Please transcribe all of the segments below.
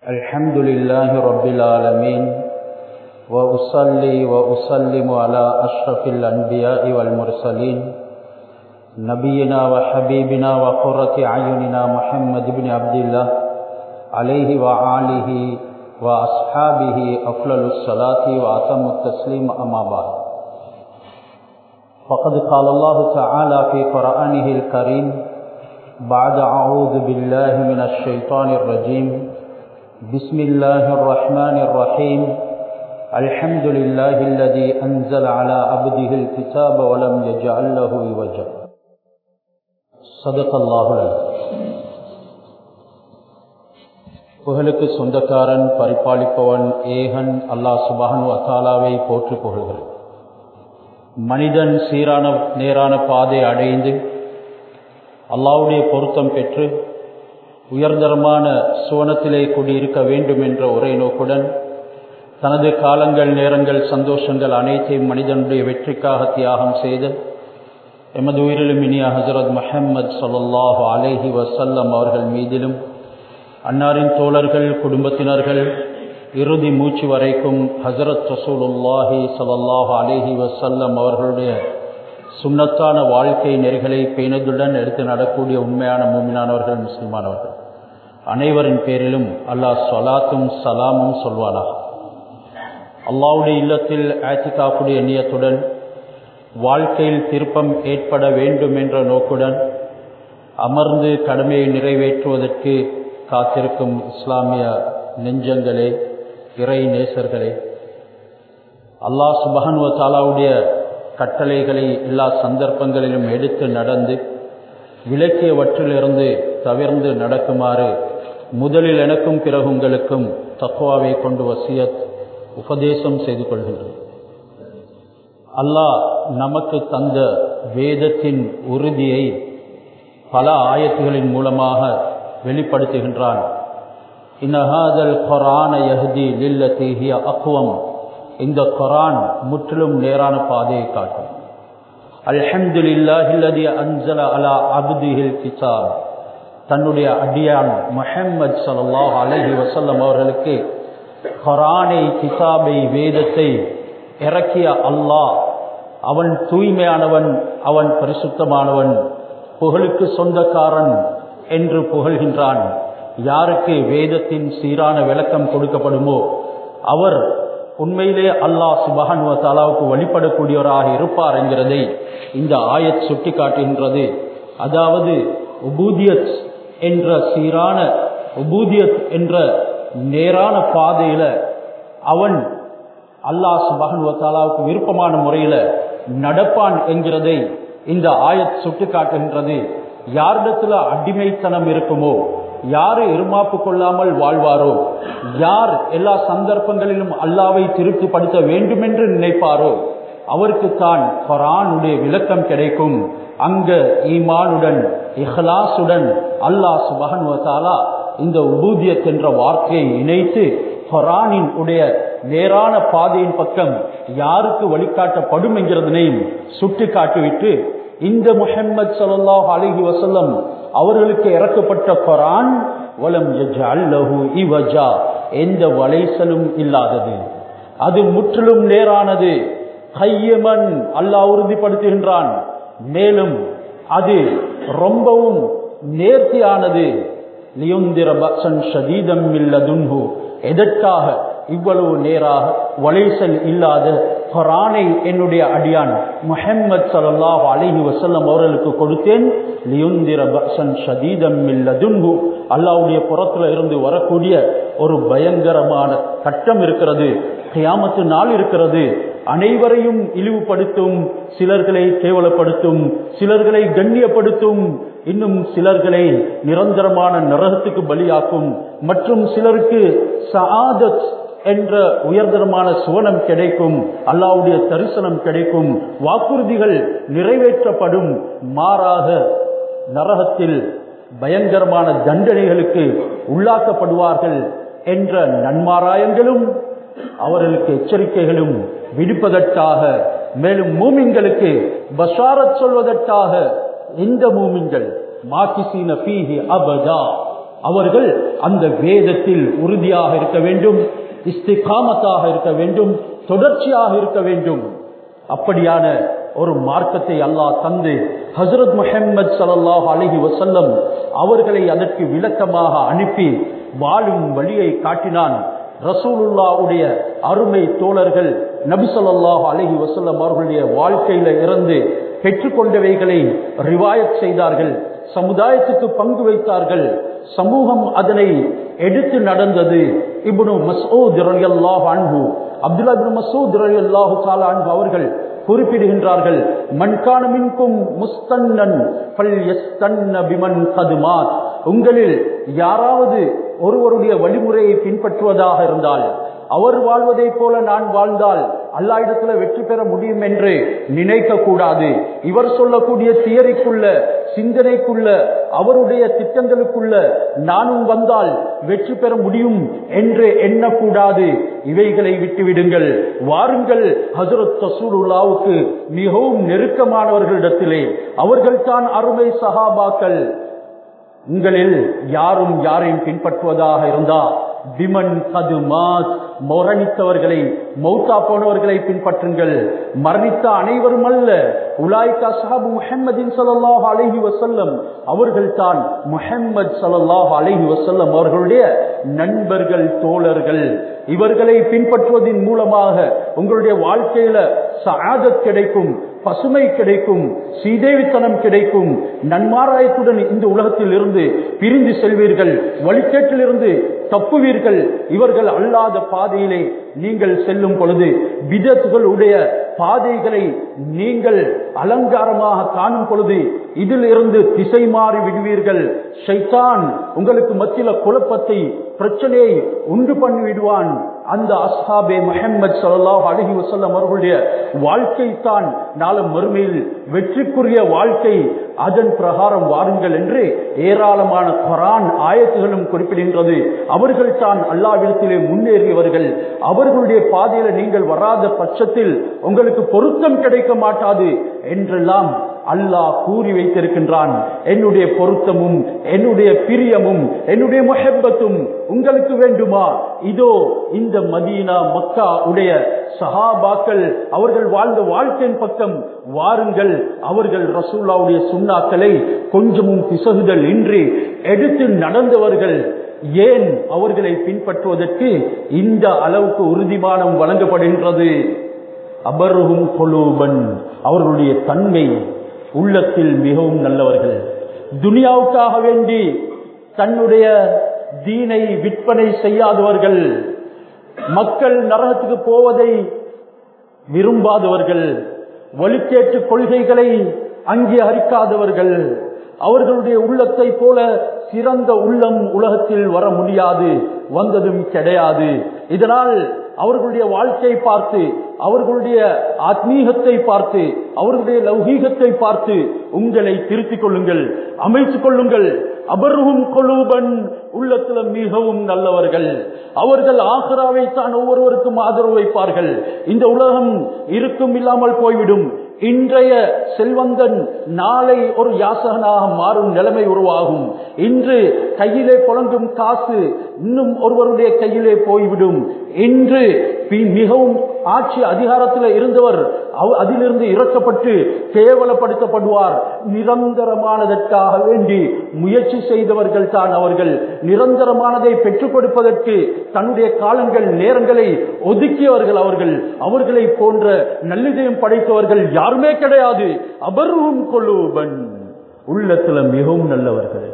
الحمد لله رب العالمين وأصلي وأسلم على أشرف الأنبياء والمرسلين نبينا وحبيبنا وقرة أعيننا محمد بن عبد الله عليه وآله وأصحابه أفضل الصلاة وأتم التسليم أما بعد فقد قال الله تعالى في قرآنه الكريم بعد أعوذ بالله من الشيطان الرجيم بسم الله الرحمن الرحيم الحمد لله الذي أنزل على عبده الكتاب ولم يجعل له عوجا صدق الله العظيم புகழுக்கு சொந்தக்காரன் பரிபாலிப்பவன் ஏகன் அல்லாஹ் சுபஹன் அத்தாலாவை போற்று புகழ்கள் மனிதன் சீரான நேரான பாதை அடைந்து அல்லாவுடைய பொருத்தம் பெற்று உயர்தரமான சுவனத்திலே குடியிருக்க வேண்டும் என்ற ஒரே நோக்குடன் தனது காலங்கள் நேரங்கள் சந்தோஷங்கள் அனைத்தையும் மனிதனுடைய வெற்றிக்காக தியாகம் செய்து எமது உயிரிலும் இனிய ஹசரத் மஹம்மது சொல்லல்லாஹு அலேஹி வசல்லம் அவர்கள் மீதிலும் அன்னாரின் தோழர்கள் குடும்பத்தினர்கள் இறுதி மூச்சு வரைக்கும் ஹசரத் ரசூலுல்லாஹி சல்லாஹு அலேஹி வசல்லம் அவர்களுடைய சுண்ணத்தான வாழ்க்கை நெறிகளை பேணதுடன் எடுத்து நடக்கூடிய உண்மையான மூமினானவர்கள் முஸ்லிமானவர்கள் அனைவரின் பேரிலும் அல்லாஹ் சொலாத்தும் சலாமும் சொல்வானா அல்லாவுடைய இல்லத்தில் ஆத்திகாப்புடைய நியத்துடன் வாழ்க்கையில் திருப்பம் ஏற்பட வேண்டும் என்ற நோக்குடன் அமர்ந்து கடமையை நிறைவேற்றுவதற்கு காத்திருக்கும் இஸ்லாமிய நெஞ்சங்களே இறை நேசர்களே அல்லாஹ் சுபஹன்வ தாலாவுடைய கட்டளைகளை எல்லா சந்தர்ப்பங்களிலும் எடுத்து நடந்து விளக்கியவற்றிலிருந்து தவிர்ந்து நடக்குமாறு முதலில் எனக்கும் பிறகு உங்களுக்கும் தக்குவாவை கொண்டு வசியத் உபதேசம் செய்து கொள்கின்றேன் அல்லாஹ் நமக்கு தந்த வேதத்தின் உறுதியை பல ஆயத்துகளின் மூலமாக வெளிப்படுத்துகின்றான் இன்னஹாதல் கொரான யஹதி லில்லத்திஹிய அக்குவம் இந்த கொரான் முற்றிலும் நேரான பாதையை காட்டும் அல்ஹம்துலில்லாஹில்லதி அன்சல அலா அப்திஹில் கிதாப் தன்னுடைய அடியான் முஹம்மது சல்லாஹ் அலஹி வசல்லம் அவர்களுக்கு கொரானை கிதாபை வேதத்தை இறக்கிய அல்லாஹ் அவன் தூய்மையானவன் அவன் பரிசுத்தமானவன் புகழுக்கு சொந்தக்காரன் என்று புகழ்கின்றான் யாருக்கு வேதத்தின் சீரான விளக்கம் கொடுக்கப்படுமோ அவர் உண்மையிலே அல்லாஹ் சுபஹானுவ தாலாவுக்கு வழிபடக்கூடியவராக இருப்பார் என்கிறதை இந்த ஆயத் சுட்டி காட்டுகின்றது அதாவது உபூதியத் என்ற சீரான உபூதியத் என்ற நேரான பாதையில அவன் அல்லாஹ் சுபஹானுவ தாலாவுக்கு விருப்பமான முறையில நடப்பான் என்கிறதை இந்த ஆயத் சுட்டி காட்டுகின்றது யாரிடத்துல அடிமைத்தனம் இருக்குமோ யாரு இருமாப்பு கொள்ளாமல் வாழ்வாரோ யார் எல்லா சந்தர்ப்பங்களிலும் அல்லாவை திருப்திப்படுத்த வேண்டும் என்று நினைப்பாரோ அவருக்கு தான் கொரானுடைய விளக்கம் கிடைக்கும் அங்க ஈமானுடன் இஹ்லாசுடன் அல்லாஹ் சுபகன்வத்தாலா இந்த உபூதியத் என்ற வார்த்தையை இணைத்து கொரானின் உடைய நேரான பாதையின் பக்கம் யாருக்கு வழிகாட்டப்படும் என்கிறதனையும் சுட்டி காட்டிவிட்டு இந்த முஹம்மது சல்லாஹ் அலிஹி வசல்லம் அவர்களுக்கு இறக்கப்பட்ட கொரான் வலம் அல்லஹு இவஜா எந்த வளைசலும் இல்லாதது அது முற்றிலும் நேரானது கையமன் அல்லாஹ் உறுதிப்படுத்துகின்றான் மேலும் அது ரொம்பவும் நேர்த்தியானது லியுந்திர பக்சன் ஷதீதம் இல்லதுன்ஹு எதற்காக இவ்வளவு நேராக வளைசல் இல்லாத குரானை என்னுடைய அடியான் முஹம்மது சல்லாஹ் அலிஹி வசல்லம் அவர்களுக்கு கொடுத்தேன் லியுந்திர பக்சன் ஷதீதம் இல்லதுன்ஹு அல்லாவுடைய புறத்துல இருந்து வரக்கூடிய ஒரு பயங்கரமான கட்டம் இருக்கிறது கியாமத்து நாள் இருக்கிறது அனைவரையும் இழிவுபடுத்தும் சிலர்களை கேவலப்படுத்தும் சிலர்களை கண்ணியப்படுத்தும் இன்னும் சிலர்களை நிரந்தரமான நரகத்துக்கு பலியாக்கும் மற்றும் சிலருக்கு சஆதத் என்ற உயர்தரமான சுவனம் கிடைக்கும் அல்லாவுடைய தரிசனம் கிடைக்கும் வாக்குறுதிகள் நிறைவேற்றப்படும் மாறாக நரகத்தில் பயங்கரமான தண்டனைகளுக்கு உள்ளாக்கப்படுவார்கள் என்ற நன்மாராயங்களும் அவர்களுக்கு எச்சரிக்கைகளும் விடுப்பதற்காக மேலும் மூமின்களுக்கு பஷாரத் சொல்வதற்காக இந்த மூமின்கள் மாக்கிசீன பீஹி அபதா அவர்கள் அந்த வேதத்தில் உறுதியாக இருக்க வேண்டும் இஸ்திகாமத்தாக இருக்க வேண்டும் தொடர்ச்சியாக இருக்க வேண்டும் அப்படியான ஒரு மார்க்கத்தை அல்லாஹ் தந்து ஹசரத் முஹம்மது சல்லாஹ் அலஹி வசல்லம் அவர்களை அதற்கு விளக்கமாக அனுப்பி வாழும் வழியை காட்டினான் ரசூலுல்லாவுடைய அருமை தோழர்கள் நபி சொல்லாஹ் அலஹி வசல்லம் அவர்களுடைய வாழ்க்கையில இருந்து பெற்றுக்கொண்டவைகளை ரிவாயத் செய்தார்கள் சமுதாயத்துக்கு பங்கு வைத்தார்கள் சமூகம் அதனை எடுத்து நடந்தது இப்னு மசூத் ரலியல்லாஹு அன்ஹு அப்துல்லா இப்னு மசூத் ரலியல்லாஹு தஆலா அன்ஹு அவர்கள் குறிப்பிடுகின்றார்கள் மண்கான மின்கும் முஸ்தன்னன் பல் யஸ்தன்ன பிமன் கதுமாத் உங்களில் யாராவது ஒருவருடைய வழிமுறையை பின்பற்றுவதாக இருந்தால் அவர் வாழ்வதை போல நான் வாழ்ந்தால் அல்லா இடத்துல வெற்றி பெற முடியும் என்று நினைக்க கூடாது இவர் சொல்லக்கூடிய தியரிக்குள்ள சிந்தனைக்குள்ள அவருடைய திட்டங்களுக்குள்ள நானும் வந்தால் வெற்றி பெற முடியும் என்று எண்ணக்கூடாது இவைகளை விட்டுவிடுங்கள் வாருங்கள் ஹசரத் தசூருல்லாவுக்கு மிகவும் நெருக்கமானவர்களிடத்திலே அவர்கள் தான் அருமை சகாபாக்கள் உங்களில் யாரும் யாரையும் பின்பற்றுவதாக இருந்தா விமன் கது மாஸ் மரணித்தவர்களை மௌத்தா போனவர்களை பின்பற்றுங்கள் மரணித்த அனைவரும் அல்ல உலாய்கா சாபு முஹம்மதின் சல்லாஹ் அலஹி வசல்லம் அவர்கள் தான் முஹம்மது சல்லாஹ் அலஹி வசல்லம் அவர்களுடைய நண்பர்கள் தோழர்கள் இவர்களை பின்பற்றுவதன் மூலமாக உங்களுடைய வாழ்க்கையில சாதத் கிடைக்கும் பசுமை கிடைக்கும் சீதேவித்தனம் கிடைக்கும் நன்மாராயத்துடன் இந்த உலகத்தில் இருந்து பிரிந்து செல்வீர்கள் வழிகேட்டிலிருந்து தப்புவீர்கள் இவர்கள் அல்லாத பாதையிலே நீங்கள் செல்லும் பொழுது விதத்துகளுடைய பாதைகளை நீங்கள் அலங்காரமாக காணும் பொழுது இதில் இருந்து திசை மாறி விடுவீர்கள் ஷைத்தான் உங்களுக்கு மத்தியில குழப்பத்தை பிரச்சனையை உண்டு பண்ணி விடுவான் அந்த அஸ்ஹாபே முஹம்மது சல்லாஹ் அலஹி வசல்லம் அவர்களுடைய வாழ்க்கை தான் நாளும் மறுமையில் வெற்றிக்குரிய வாழ்க்கை அதன் பிரகாரம் வாருங்கள் என்று ஏராளமான குரான் ஆயத்துகளும் குறிப்பிடுகின்றது அவர்கள் தான் அல்லாவிடத்திலே முன்னேறியவர்கள் அவர்களுடைய பாதையில நீங்கள் வராத பட்சத்தில் உங்களுக்கு பொருத்தம் கிடைக்க மாட்டாது என்றெல்லாம் அல்லாஹ் கூறி வைத்திருக்கின்றான் என்னுடைய பொருத்தமும் என்னுடைய பிரியமும் என்னுடைய முஹப்பத்தும் உங்களுக்கு வேண்டுமா இதோ இந்த மதீனா மக்கா உடைய சஹாபாக்கள் அவர்கள் வாழ்ந்த வாழ்க்கையின் பக்கம் வாருங்கள் அவர்கள் ரசூல்லாவுடைய சுண்ணாக்களை கொஞ்சமும் பிசகுதல் இன்றி எடுத்து நடந்தவர்கள் ஏன் அவர்களை பின்பற்றுவதற்கு இந்த அளவுக்கு உறுதிமானம் வழங்கப்படுகின்றது அபருகும் கொலூபன் அவர்களுடைய தன்மை உள்ளத்தில் மிகவும் நல்லவர்கள் துனியாவுக்காக வேண்டி தன்னுடைய தீனை விற்பனை செய்யாதவர்கள் மக்கள் நரகத்துக்கு போவதை விரும்பாதவர்கள் வலுக்கேற்று கொள்கைகளை அங்கீகரிக்காதவர்கள் அவர்களுடைய உள்ளத்தை போல சிறந்த உள்ளம் உலகத்தில் வர முடியாது வந்ததும் கிடையாது இதனால் அவர்களுடைய வாழ்க்கையை பார்த்து அவர்களுடைய ஆத்மீகத்தை பார்த்து அவர்களுடைய லௌகீகத்தை பார்த்து உங்களை திருத்திக் கொள்ளுங்கள் அமைத்துக் கொள்ளுங்கள் அபர்வும் கொலூபன் உள்ளத்துல மிகவும் நல்லவர்கள் அவர்கள் ஆசராவை தான் ஒவ்வொருவருக்கும் ஆதரவு வைப்பார்கள் இந்த உலகம் இருக்கும் இல்லாமல் போய்விடும் இன்றைய செல்வந்தன் நாளை ஒரு யாசகனாக மாறும் நிலைமை உருவாகும் இன்று கையிலே புழங்கும் காசு இன்னும் ஒருவருடைய கையிலே போய்விடும் இன்று மிகவும் ஆட்சி அதிகாரத்தில் இருந்தவர் அதிலிருந்து இறக்கப்பட்டு கேவலப்படுத்தப்படுவார் நிரந்தரமானதற்காக வேண்டி முயற்சி செய்தவர்கள் தான் அவர்கள் நிரந்தரமானதை பெற்றுக் கொடுப்பதற்கு தன்னுடைய காலங்கள் நேரங்களை ஒதுக்கியவர்கள் அவர்கள் அவர்களை போன்ற நல்லிதயம் படைத்தவர்கள் யாருமே கிடையாது அபர்வும் கொள்ளுவன் உள்ளத்துல மிகவும் நல்லவர்கள்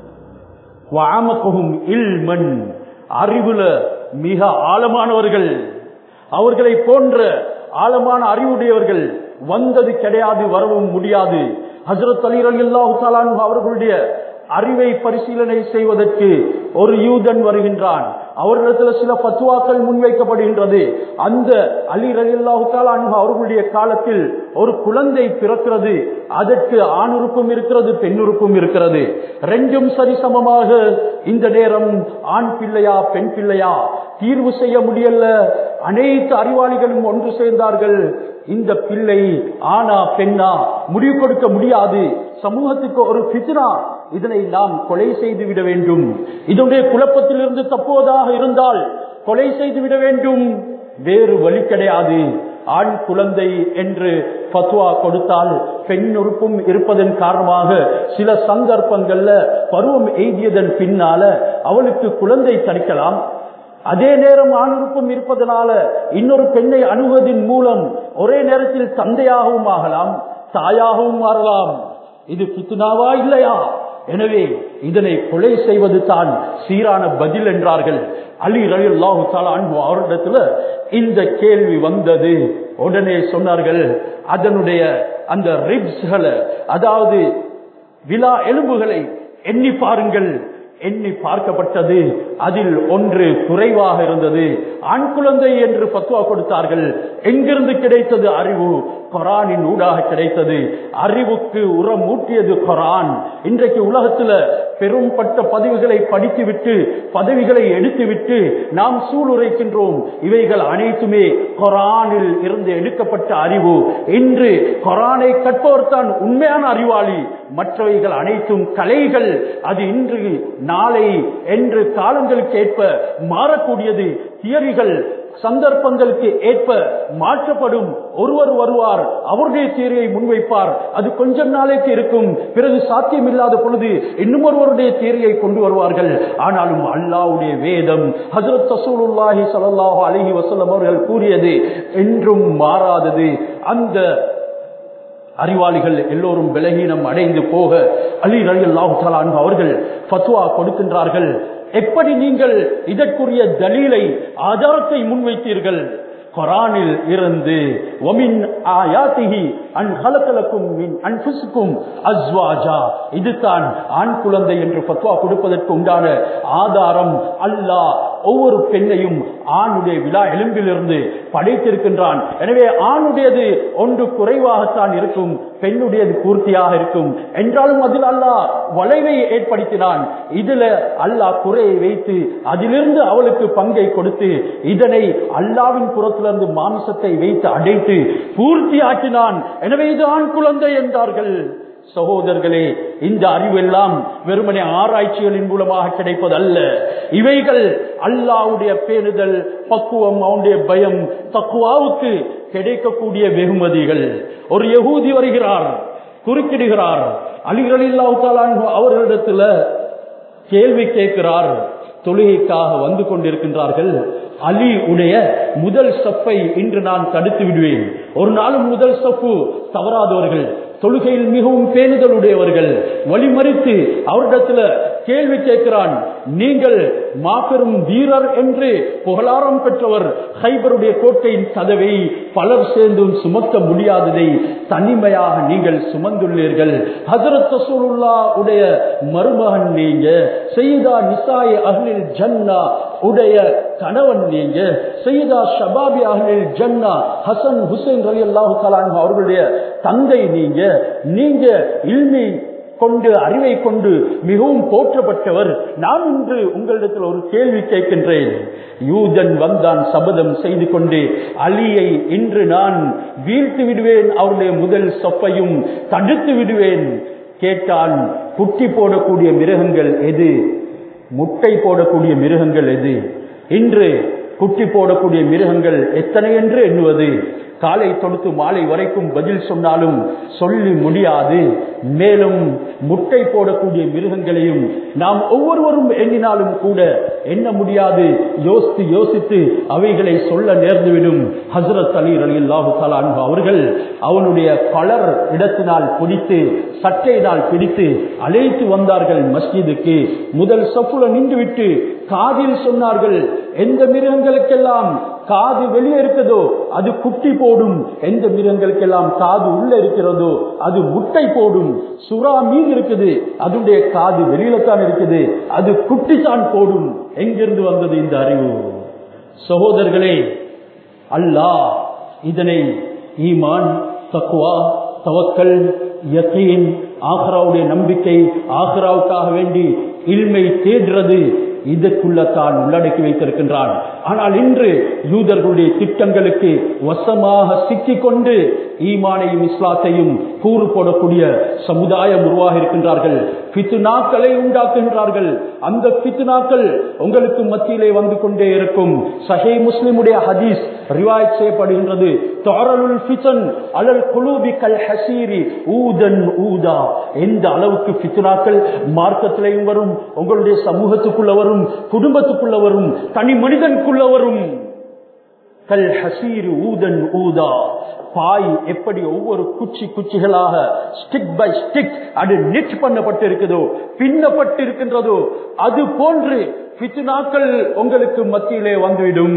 வாமகவும் இல்மன் அறிவுல மிக ஆழமானவர்கள் அவர்களை போன்ற ஆழமான அறிவுடையவர்கள் வந்தது கிடையாது வரவும் முடியாது ஹசரத் அலி அலி அல்லாஹு அவர்களுடைய அறிவை பரிசீலனை செய்வதற்கு ஒரு யூதன் வருகின்றான் அவர்களிடத்தில் சில பத்துவாக்கள் முன்வைக்கப்படுகின்றது அந்த அலி ரலில்லாஹுத்தால் அன்பு அவர்களுடைய காலத்தில் ஒரு குழந்தை பிறக்கிறது அதற்கு ஆணுறுப்பும் இருக்கிறது பெண்ணுறுப்பும் இருக்கிறது ரெண்டும் சரிசமமாக இந்த நேரம் ஆண் பிள்ளையா பெண் பிள்ளையா தீர்வு செய்ய முடியல அனைத்து அறிவாளிகளும் ஒன்று சேர்ந்தார்கள் இந்த பிள்ளை ஆனா பெண்ணா முடிவு கொடுக்க முடியாது சமூகத்துக்கு ஒரு பித்னா இதனை நாம் கொலை செய்து விட வேண்டும் இதனுடைய குழப்பத்திலிருந்து தப்புவதாக இருந்தால் கொலை செய்து விட வேண்டும் வேறு வழி கிடையாது ஆண் குழந்தை என்று பத்வா கொடுத்தால் பெண் உறுப்பும் இருப்பதன் காரணமாக சில சந்தர்ப்பங்கள்ல பருவம் எய்தியதன் பின்னால அவளுக்கு குழந்தை தடுக்கலாம் அதே நேரம் ஆணுறுப்பும் இருப்பதனால இன்னொரு பெண்ணை அணுகுவதன் மூலம் ஒரே நேரத்தில் தந்தையாகவும் ஆகலாம் தாயாகவும் மாறலாம் இது பித்துனாவா இல்லையா எனவே இதனை கொலை செய்வது தான் சீரான பதில் என்றார்கள் அலி ரலி அல்லாஹு அன்பு அவரிடத்துல இந்த கேள்வி வந்தது உடனே சொன்னார்கள் அதனுடைய அந்த ரிப்ஸ்களை அதாவது விழா எலும்புகளை எண்ணி பாருங்கள் எண்ணி பார்க்கப்பட்டது அதில் ஒன்று குறைவாக இருந்தது ஆண் குழந்தை என்று பத்துவா கொடுத்தார்கள் எங்கிருந்து கிடைத்தது அறிவு கொரானின் ஊடாக கிடைத்தது அறிவுக்கு உரம் ஊட்டியது கொரான் இன்றைக்கு உலகத்துல பெரும்பட்ட பதிவுகளை படித்துவிட்டு பதவிகளை எடுத்துவிட்டு நாம் சூளுரைக்கின்றோம் இவைகள் அனைத்துமே கொரானில் இருந்து எடுக்கப்பட்ட அறிவு இன்று கொரானை கற்பவர் தான் உண்மையான அறிவாளி மற்றவைகள் அனைத்தும் கலைகள் அது இன்று நாளை என்று காலங்களுக்கு ஏற்ப மாறக்கூடியது தியரிகள் சந்தர்ப்பங்களுக்கு ஏற்ப மாற்றப்படும் ஒருவர் வருவார் அவருடைய தேரியை முன்வைப்பார் அது கொஞ்சம் நாளைக்கு இருக்கும் பிறகு சாத்தியம் இல்லாத பொழுது இன்னும் ஒருவருடைய தேரியை கொண்டு வருவார்கள் ஆனாலும் அல்லாவுடைய வேதம் ஹசரத் தசூலுல்லாஹி சல்லாஹு அலஹி வசல்லம் அவர்கள் கூறியது என்றும் மாறாதது அந்த அறிவாளிகள் எல்லோரும் பலகீனம் அடைந்து போக அலி அலி அல்லாஹு அவர்கள் பத்வா கொடுக்கின்றார்கள் எப்படி நீங்கள் இதற்குரிய தலீலை ஆதாரத்தை முன்வைத்தீர்கள் கொரானில் இருந்து ஒமின் ஆயாத்திகி அன் ஹலக்கலக்கும் மின் அன்புசுக்கும் அஸ்வாஜா இதுதான் ஆண் குழந்தை என்று பத்வா கொடுப்பதற்கு உண்டான ஆதாரம் அல்லாஹ் ஒவ்வொரு பெண்ணையும் ஆணுடைய விழா எலும்பிலிருந்து படைத்திருக்கின்றான் எனவே ஆணுடையது ஒன்று குறைவாகத்தான் இருக்கும் பெண்ணுடையது பூர்த்தியாக இருக்கும் என்றாலும் அதில் அல்லாஹ் வளைவை ஏற்படுத்தினான் இதுல அல்லாஹ் குறையை வைத்து அதிலிருந்து அவளுக்கு பங்கை கொடுத்து இதனை அல்லாவின் புறத்திலிருந்து மாமிசத்தை வைத்து அடைத்து பூர்த்தி ஆக்கினான் எனவே இது ஆண் குழந்தை என்றார்கள் சகோதரர்களே இந்த அறிவெல்லாம் வெறுமனே ஆராய்ச்சிகளின் மூலமாக கிடைப்பதல்ல இவைகள் அல்லாவுடைய பேணுதல் பக்குவம் அவனுடைய பயம் தக்குவாவுக்கு கிடைக்கக்கூடிய வெகுமதிகள் ஒரு யகூதி வருகிறார் குறுக்கிடுகிறார் அலிகளில்லாவுத்தாலான் அவர்களிடத்துல கேள்வி கேட்கிறார் தொழுகைக்காக வந்து கொண்டிருக்கின்றார்கள் அலி உடைய முதல் சப்பை இன்று நான் தடுத்து விடுவேன் ஒரு நாளும் முதல் சப்பு தவறாதவர்கள் தொழுகையில் மிகவும் பேணுதல் உடையவர்கள் வழிமறித்து அவரிடத்துல கேள்வி கேட்கிறான் நீங்கள் மாபெரும் வீரர் என்று புகழாரம் பெற்றவர் ஹைபருடைய கோட்டையின் கதவை பலர் சேர்ந்தும் சுமக்க முடியாததை தனிமையாக நீங்கள் சுமந்துள்ளீர்கள் ஹசரத் ரசூலுல்லா உடைய மருமகன் நீங்க செய்தா நிசாய் அஹ்லில் ஜன்னா உடைய கணவன் நீங்க செய்தா ஷபாபி அஹ்லில் ஜன்னா ஹசன் ஹுசைன் ரலி அல்லாஹு கலான் அவர்களுடைய தந்தை நீங்க நீங்க இல்மி கொண்டு அறிவை கொண்டு மிகவும் போற்றப்பட்டவர் நான் இன்று உங்களிடத்தில் ஒரு கேள்வி கேட்கின்றேன் யூதன் வந்தான் சபதம் செய்து கொண்டு அலியை இன்று நான் வீழ்த்து விடுவேன் அவருடைய முதல் சொப்பையும் தடுத்து விடுவேன் கேட்டான் குட்டி போடக்கூடிய மிருகங்கள் எது முட்டை போடக்கூடிய மிருகங்கள் எது இன்று குட்டி போடக்கூடிய மிருகங்கள் எத்தனை என்று எண்ணுவது காலை தொடுத்து மாலை வரைக்கும் பதில் சொன்னாலும் சொல்லி முடியாது மேலும் முட்டை போடக்கூடிய மிருகங்களையும் நாம் ஒவ்வொருவரும் எண்ணினாலும் கூட எண்ண முடியாது யோசித்து யோசித்து அவைகளை சொல்ல நேர்ந்துவிடும் ஹசரத் அலி அலி அல்லாஹு அவர்கள் அவனுடைய பலர் இடத்தினால் பிடித்து சட்டையினால் பிடித்து அழைத்து வந்தார்கள் மஸ்ஜிதுக்கு முதல் சப்புல நின்றுவிட்டு காதில் சொன்னார்கள் எந்த மிருகங்களுக்கெல்லாம் காது வெளியே இருக்கிறதோ அது குட்டி போடும் எந்த மிருகங்களுக்கெல்லாம் காது உள்ள இருக்கிறதோ அது முட்டை போடும் சுறா மீன் இருக்குது அதனுடைய காது வெளியில தான் இருக்குது அது குட்டி தான் போடும் எங்கிருந்து வந்தது இந்த அறிவு சகோதரர்களே அல்லாஹ் இதனை ஈமான் தக்குவா தவக்கல் யக்கீன் ஆக்ராவுடைய நம்பிக்கை ஆக்ராவுக்காக வேண்டி இல்மை தேடுறது இதற்குள்ளத்தான் உள்ளடக்கி வைத்திருக்கின்றான் ஆனால் இன்று யூதர்களுடைய திட்டங்களுக்கு வசமாக சிக்கிக்கொண்டு ஈமானையும் இஸ்லாத்தையும் கூறு போடக்கூடிய சமுதாயம் உருவாக இருக்கின்றார்கள் பித்துனாக்களை உண்டாக்குகின்றார்கள் அந்த பித்துனாக்கள் உங்களுக்கு மத்தியிலே வந்து கொண்டே இருக்கும் சஹே முஸ்லிமுடைய ஹதீஸ் ரிவாயத் செய்யப்படுகின்றது தாரலுல் ஃபிதன் அலல் குலூபி கல் ஹசீரி ஊதன் ஊதா எந்த அளவுக்கு ஃபித்னாக்கள் மார்க்கத்திலையும் வரும் உங்களுடைய சமூகத்துக்குள்ள வரும் குடும்பத்துக்குள்ள வரும் தனி மனிதனுக்குள்ள வரும் கல் ஹசீர் ஊதன் ஊதா பாய் எப்படி ஒவ்வொரு குச்சி குச்சிகளாக ஸ்டிக் பை ஸ்டிக் அது நெட் பண்ணப்பட்டு இருக்குதோ பின்னப்பட்டு இருக்கின்றதோ அது போன்று பித்துனாக்கள் உங்களுக்கு மத்தியிலே வந்துவிடும்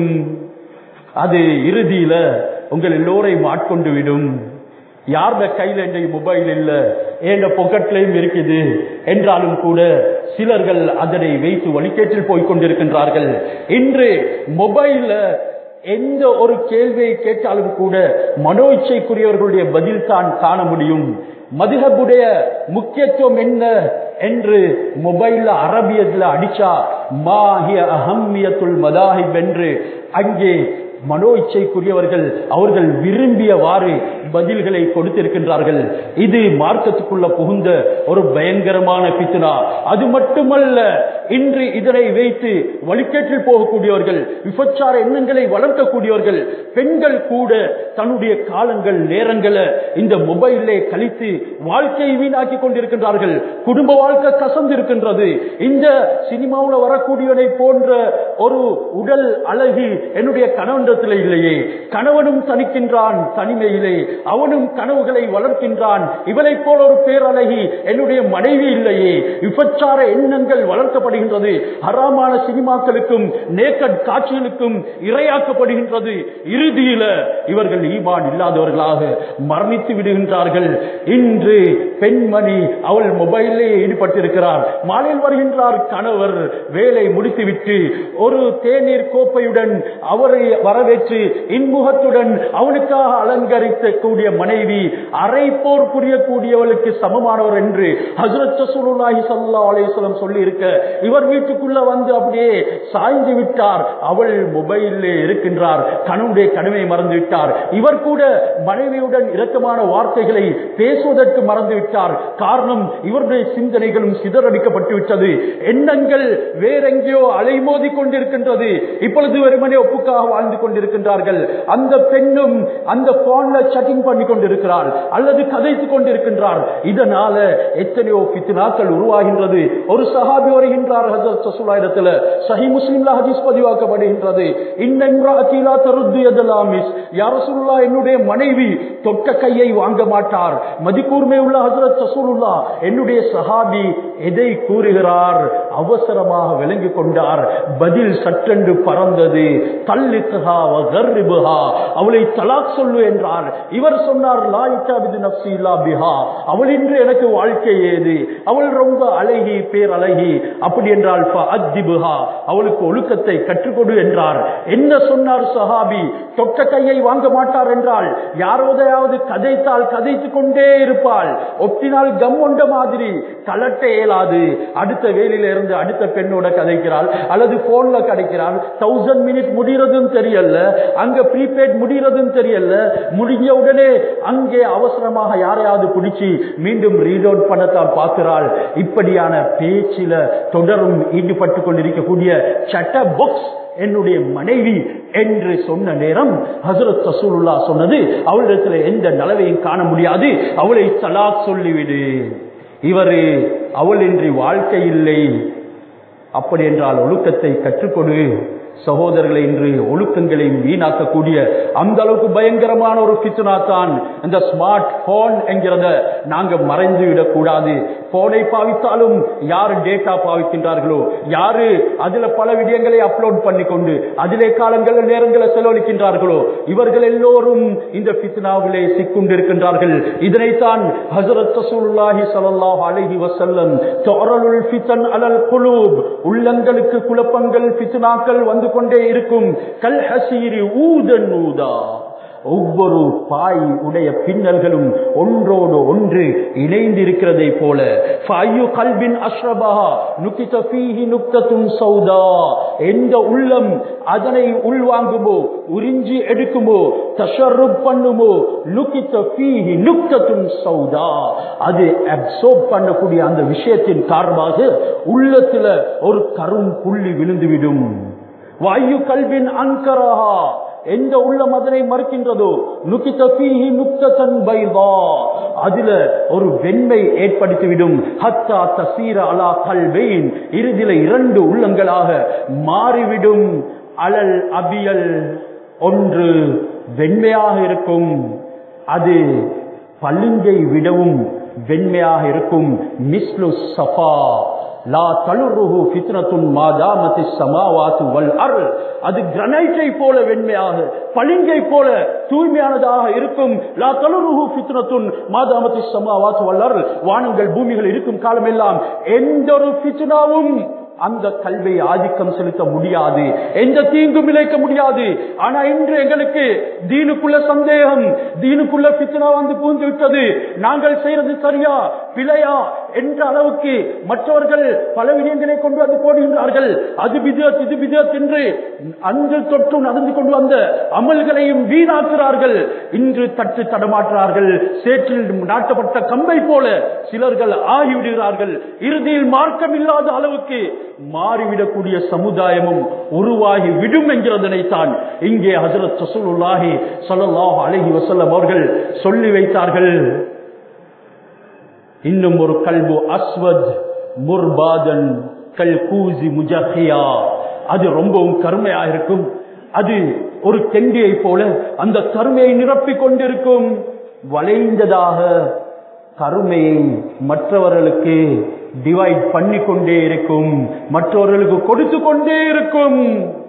அது இறுதியில உங்கள் எல்லோரையும் ஆட்கொண்டு விடும் யார்த கையில என்ற மொபைல் இல்ல என்ற பொக்கெட்லயும் இருக்குது என்றாலும் கூட சிலர்கள் அதனை வைத்து வழிகேட்டில் போய் கொண்டிருக்கின்றார்கள் இன்று மொபைல்ல எந்த ஒரு கேள்வியை கேட்டாலும் கூட மனோ இச்சைக்குரியவர்களுடைய பதில் தான் காண முடியும் மதுகபுடைய முக்கியத்துவம் என்ன என்று மொபைல்ல அரபியத்துல அடிச்சா மாஹிய அஹம்மியத்துல் மதாஹிப் என்று அங்கே மனோ இச்சைக்குரியவர்கள் அவர்கள் விரும்பியவாறு பதில்களை கொடுத்திருக்கின்றார்கள் இது மார்க்கத்துக்குள்ள புகுந்த ஒரு பயங்கரமான பித்னா அது மட்டுமல்ல இன்று இதனை வைத்து வழிகேற்றில் போகக்கூடியவர்கள் விபச்சார எண்ணங்களை வளர்க்கக்கூடியவர்கள் பெண்கள் கூட தன்னுடைய காலங்கள் நேரங்களை இந்த மொபைலே கழித்து வாழ்க்கையை வீணாக்கி கொண்டிருக்கின்றார்கள் குடும்ப வாழ்க்கை கசந்து இருக்கின்றது இந்த சினிமாவில் வரக்கூடியவனை போன்ற ஒரு உடல் அழகு என்னுடைய கணவனிடத்தில் இல்லையே கணவனும் தனிக்கின்றான் தனிமையிலே அவனும் கனவுகளை வளர்க்கின்றான் இவனை போல ஒரு பேரழகி என்னுடைய மனைவி இல்லையே விபச்சார எண்ணங்கள் வளர்க்கப்படுகின்றது ஹராமான சினிமாக்களுக்கும் நேக்கட் காட்சிகளுக்கும் இரையாக்கப்படுகின்றது இறுதியில இவர்கள் ஈமான் இல்லாதவர்களாக மரணித்து விடுகின்றார்கள் இன்று பெண்மணி அவள் மொபைலே ஈடுபட்டிருக்கிறார் மாலையில் வருகின்றார் கணவர் வேலை முடித்துவிட்டு ஒரு தேநீர் கோப்பையுடன் அவரை வரவேற்று இன்முகத்துடன் அவனுக்காக அலங்கரித்த கூடிய மனைவி அரை போர் புரியக்கூடியவளுக்கு சமமானவர் என்று ஹசரத் சுருல்லாஹி சல்லா அலேஸ்வலம் சொல்லி இருக்க இவர் வீட்டுக்குள்ள வந்து அப்படியே சாய்ந்து விட்டார் அவள் மொபைலில் இருக்கின்றார் கணவனுடைய கடமை மறந்து விட்டார் இவர் கூட மனைவியுடன் இரக்கமான வார்த்தைகளை பேசுவதற்கு மறந்து விட்டார் காரணம் இவருடைய சிந்தனைகளும் சிதறடிக்கப்பட்டு விட்டது எண்ணங்கள் வேறெங்கேயோ அலைமோதி கொண்டிருக்கின்றது இப்பொழுது வெறுமனே ஒப்புக்காக வாழ்ந்து கொண்டிருக்கின்றார்கள் அந்த பெண்ணும் அந்த போன்ல சட்டிங் பண்ணி கொண்டிருக்கிறார் அல்லது கதைத்துக் கொண்டிருக்கின்றார் இதனால எத்தனையோ பித்னாக்கள் உருவாகின்றது ஒரு சஹாபி வருகின்றார் ஹசரத் சசுலாயிடத்துல சஹி முஸ்லிம்ல ஹதீஸ் பதிவாக்கப்படுகின்றது இன்னென்றா தருத்து எதலாமிஸ் யாரசுல்லா என்னுடைய மனைவி தொட்ட கையை வாங்க மாட்டார் மதிக்கூர்மை உள்ள ஹசரத் சசூலுல்லா என்னுடைய சஹாபி எதை கூறுகிறார் அவசரமாக விளங்கி கொண்டார் பதில் சற்றென்று பறந்தது தள்ளித்துகா வகர்ரிபுகா அவளை தலாக் சொல்லு என்றார் இவர் சொன்னார் லாயிட்டாபிது நப்சி இல்லா பிஹா அவள் இன்று எனக்கு வாழ்க்கை ஏது அவள் ரொம்ப அழகி பேர் அழகி அப்படி என்றால் அத்திபுகா அவளுக்கு ஒழுக்கத்தை கற்றுக்கொடு என்றார் என்ன சொன்னார் சஹாபி தொட்ட கையை வாங்க மாட்டார் என்றால் யாரோதையாவது கதைத்தால் கதைத்துக் கொண்டே இருப்பாள் ஒட்டினால் கம் கொண்ட மாதிரி கலட்ட இயலாது அடுத்த வேலையில இருந்து அடுத்த பெண்ணோட கதைக்கிறாள் அல்லது போன்ல கிடைக்கிறாள் தௌசண்ட் மினிட் முடிகிறதும் தெரியல அங்க ப்ரீபெய்ட் முடிகிறதும் தெரியல முடிஞ்ச உடனே அங்கே அவசரமாக யாரையாவது பிடிச்சி மீண்டும் ரீட் அவுட் பண்ணத்தான் பார்க்கிறாள் இப்படியான பேச்சில தொடரும் ஈடுபட்டு கொண்டிருக்கக்கூடிய சட்ட பாக்ஸ் என்னுடைய மனைவி என்று சொன்ன நேரம் ஹசரத் ரசூலுல்லா சொன்னது அவளிடத்தில் எந்த நலவையும் காண முடியாது அவளை தலாக் சொல்லிவிடு இவரு அவள் இன்றி வாழ்க்கை இல்லை அப்படி என்றால் ஒழுக்கத்தை கற்றுக்கொடு சகோதரர்களை இன்று ஒழுக்கங்களையும் வீணாக்கக்கூடிய அந்த அளவுக்கு பயங்கரமான ஒரு பித்துனா தான் இந்த ஸ்மார்ட் போன் என்கிறத நாங்க மறைந்து விடக்கூடாது போனை பாவித்தாலும் யாரு டேட்டா பாவிக்கின்றார்களோ யாரு அதுல பல விடயங்களை அப்லோட் பண்ணி கொண்டு அதிலே காலங்கள நேரங்களை செலவழிக்கின்றார்களோ இவர்கள் எல்லோரும் இந்த பித்னாவிலே சிக்குண்டிருக்கின்றார்கள் இதனைத்தான் ஹசரத் ரசூலுல்லாஹி ஸல்லல்லாஹு அலைஹி வஸல்லம் தரலுல் ஃபிதன் அலல் குலூப் உள்ளங்களுக்கு குழப்பங்கள் பித்னாக்கள் வந்து கொண்டே இருக்கும் கல் ஹசீரி ஊதன் ஊதா ஒவ்வொரு பாய் உடைய பின்னல்களும் ஒன்றோடு ஒன்று இணைந்திருக்கிறதை போல கல்வின் அஸ்ரபஹா நுக்கித பீஹி நுக்தத்தும் சௌதா எந்த உள்ளம் அதனை உள்வாங்குமோ உறிஞ்சி எடுக்குமோ தஷருப் பண்ணுமோ நுக்கித்த பீஹி நுக்தத்தும் சௌதா அது அப்சோர்ப் பண்ணக்கூடிய அந்த விஷயத்தின் காரணமாக உள்ளத்துல ஒரு கரும் புள்ளி விழுந்துவிடும் வாயு கல்வின் அங்கரஹா எந்த உள்ளம் அதனை மறுக்கின்றதோ நுக்கித்த பீஹி நுக்தன் பைதா அதுல ஒரு வெண்மை ஏற்படுத்திவிடும் ஹத்தா தசீர அலா கல்வெயின் இறுதியில இரண்டு உள்ளங்களாக மாறிவிடும் அலல் அபியல் ஒன்று வெண்மையாக இருக்கும் அது பளிங்கை விடவும் வெண்மையாக இருக்கும் மிஸ்லு சஃபா லா தலுருஹு ஃபித்னத்துன் மாதாமத்தி சமாவாத்து வல் அர் அது கிரனைட்டை போல வெண்மையாக பளிங்கை போல தூய்மையானதாக இருக்கும் லா தலுருஹு ஃபித்னத்துன் மாதாமத்தி சமாவாத்து வல் அர் வானங்கள் பூமிகள் இருக்கும் காலமெல்லாம் எந்த ஒரு ஃபித்னாவும் அந்த கல்வியை ஆதிக்கம் செலுத்த முடியாது எந்த தீங்கும் இழைக்க முடியாது ஆனா இன்று எங்களுக்கு தீனுக்குள்ள சந்தேகம் தீனுக்குள்ள பித்தனா வந்து பூந்து விட்டது நாங்கள் செய்யறது சரியா பிழையா என்ற அளவுக்கு மற்றவர்கள் பல விடயங்களை கொண்டு வந்து போடுகின்றார்கள் அது விதத் இது விதத் என்று அன்று தொற்று நடந்து கொண்டு வந்த அமல்களையும் வீணாக்குறார்கள் இன்று தட்டு தடமாற்றார்கள் சேற்றில் நாட்டப்பட்ட கம்பை போல சிலர்கள் ஆகிவிடுகிறார்கள் இறுதியில் மார்க்கம் இல்லாத அளவுக்கு மாறிவிடக்கூடிய சமுதாயமும் உருவாகி விடும் என்கிறதனைத்தான் இங்கே ஹசரத் சசூலுல்லாஹி ஸல்லல்லாஹு அலைஹி வஸல்லம் அவர்கள் சொல்லி வைத்தார்கள் இன்னும் ஒரு கல்பு அஸ்வத் முர்பாதன் கல் கூசி முஜஹியா அது ரொம்பவும் கருமையாக இருக்கும் அது ஒரு கெண்டியை போல அந்த கருமையை நிரப்பிக் கொண்டிருக்கும் வளைந்ததாக கருமையை மற்றவர்களுக்கு டிவைட் பண்ணி கொண்டே இருக்கும் மற்றவர்களுக்கு கொடுத்து கொண்டே இருக்கும்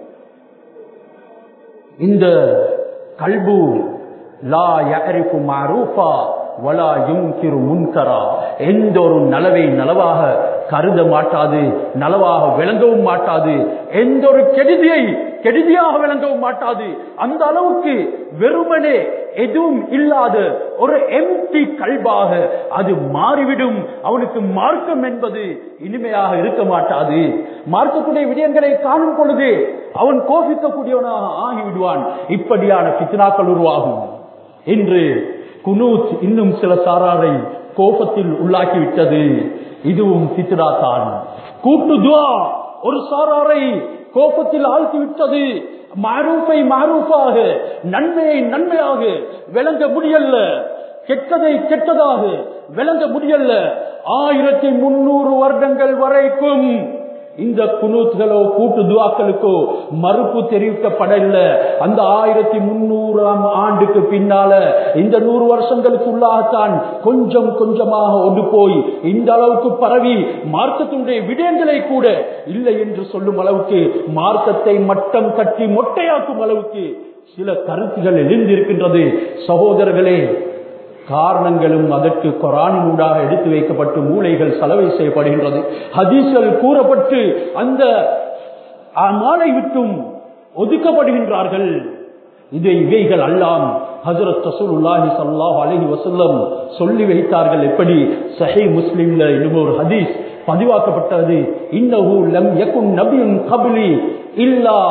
இந்த கல்பு லா யாரிfu மாரூஃபா வலா யுங்கிரு முன்கரா எந்த ஒரு நலவை நலவாக கருத மாட்டாது நலவாக விளங்கவும் மாட்டாது எந்த ஒரு கெடுதியை கெடுதியாக விளங்கவும் மாட்டாது அந்த அளவுக்கு வெறுமனே எதுவும் இல்லாத ஒரு எம்டி கல்பாக அது மாறிவிடும் அவனுக்கு மார்க்கம் என்பது இனிமையாக இருக்க மாட்டாது மார்க்கக்கூடிய விடயங்களை காணும் பொழுது அவன் கோபிக்கக்கூடியவனாக ஆகிவிடுவான் இப்படியான பித்னாக்கள் உருவாகும் இன்று குனூத் இன்னும் சில சாராரை கோபத்தில் உள்ளாக்கிவிட்டது இதுவும் பித்னா தான் கூட்டு துவா ஒரு சாராரை கோபத்தில் ஆழ்த்தி விட்டது மாரூஃபை மாரூஃபாக நன்மையை நன்மையாக விளங்க முடியல கெட்டதை கெட்டதாக விளங்க முடியல ஆயிரத்தி முன்னூறு வருடங்கள் வரைக்கும் இந்த குனூத்களோ கூட்டு துவாக்களுக்கோ மறுப்பு தெரிவிக்கப்படவில்லை அந்த ஆயிரத்தி முன்னூறாம் ஆண்டுக்கு பின்னால இந்த நூறு வருஷங்களுக்கு உள்ளாகத்தான் கொஞ்சம் கொஞ்சமாக ஒன்று போய் இந்த அளவுக்கு பரவி மார்க்கத்தினுடைய விடயங்களை கூட இல்லை என்று சொல்லும் அளவுக்கு மார்க்கத்தை மட்டம் தட்டி மொட்டையாக்கும் அளவுக்கு சில கருத்துகள் எழுந்திருக்கின்றது சகோதரர்களே காரணங்களும் அதற்கு கொரானினூடாக எடுத்து வைக்கப்பட்டு மூளைகள் செலவை செய்யப்படுகின்றது ஹதீஸ்கள் கூறப்பட்டு அந்த மாலை விட்டும் ஒதுக்கப்படுகின்றார்கள் இதை இவைகள் அல்லாம் ஹசரத் ரசூலுல்லாஹி ஸல்லல்லாஹு அலைஹி வஸல்லம் சொல்லி வைத்தார்கள் எப்படி சஹீ முஸ்லிம்ல இன்னும் ஒரு ஹதீஸ் பதிவாக்கப்பட்டது இன்னஹு லம் யகுன் நபியுன் கப்லி இல்லா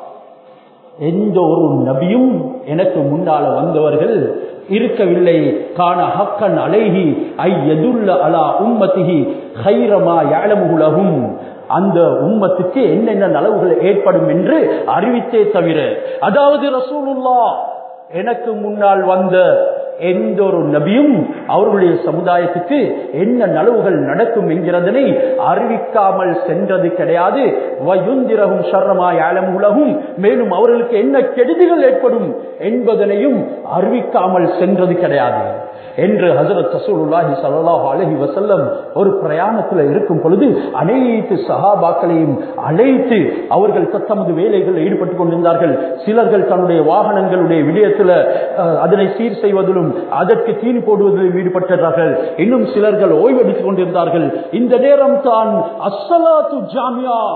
எந்த ஒரு நபியும் எனக்கு முன்னால வந்தவர்கள் இருக்கவில்லை காண ஹக்கன் அலைஹி ஐ எதுல்ல அலா உம்மத்திஹி ஹைரமா யாழமுகுலகும் அந்த உம்மத்துக்கு என்னென்ன நலவுகள் ஏற்படும் என்று அறிவித்தே தவிர அதாவது ரசூலுல்லா எனக்கு முன்னால் வந்த எந்த ஒரு நபியும் அவர்களுடைய சமுதாயத்துக்கு என்ன நலவுகள் நடக்கும் என்கிறதனை அறிவிக்காமல் சென்றது கிடையாது வயுந்திரகும் சர்ரமாய் உலகும் மேலும் அவர்களுக்கு என்ன கெடுதிகள் ஏற்படும் என்பதனையும் அறிவிக்காமல் சென்றது கிடையாது என்று ஹசரத் ரசூலுல்லாஹி ஸல்லல்லாஹு அலைஹி வஸல்லம் ஒரு பிரயாணத்தில் இருக்கும் பொழுது அனைத்து சஹாபாக்களையும் அழைத்து அவர்கள் தத்தமது வேலைகளில் ஈடுபட்டுக் கொண்டிருந்தார்கள் சிலர்கள் தன்னுடைய வாகனங்களுடைய விடயத்தில் அதனை சீர் செய்வதிலும் அதற்கு தீனி போடுவதிலும் ஈடுபட்டார்கள் இன்னும் சிலர்கள் ஓய்வெடுத்துக் கொண்டிருந்தார்கள் இந்த நேரம் தான் அஸ்ஸலாத்து ஜாமியா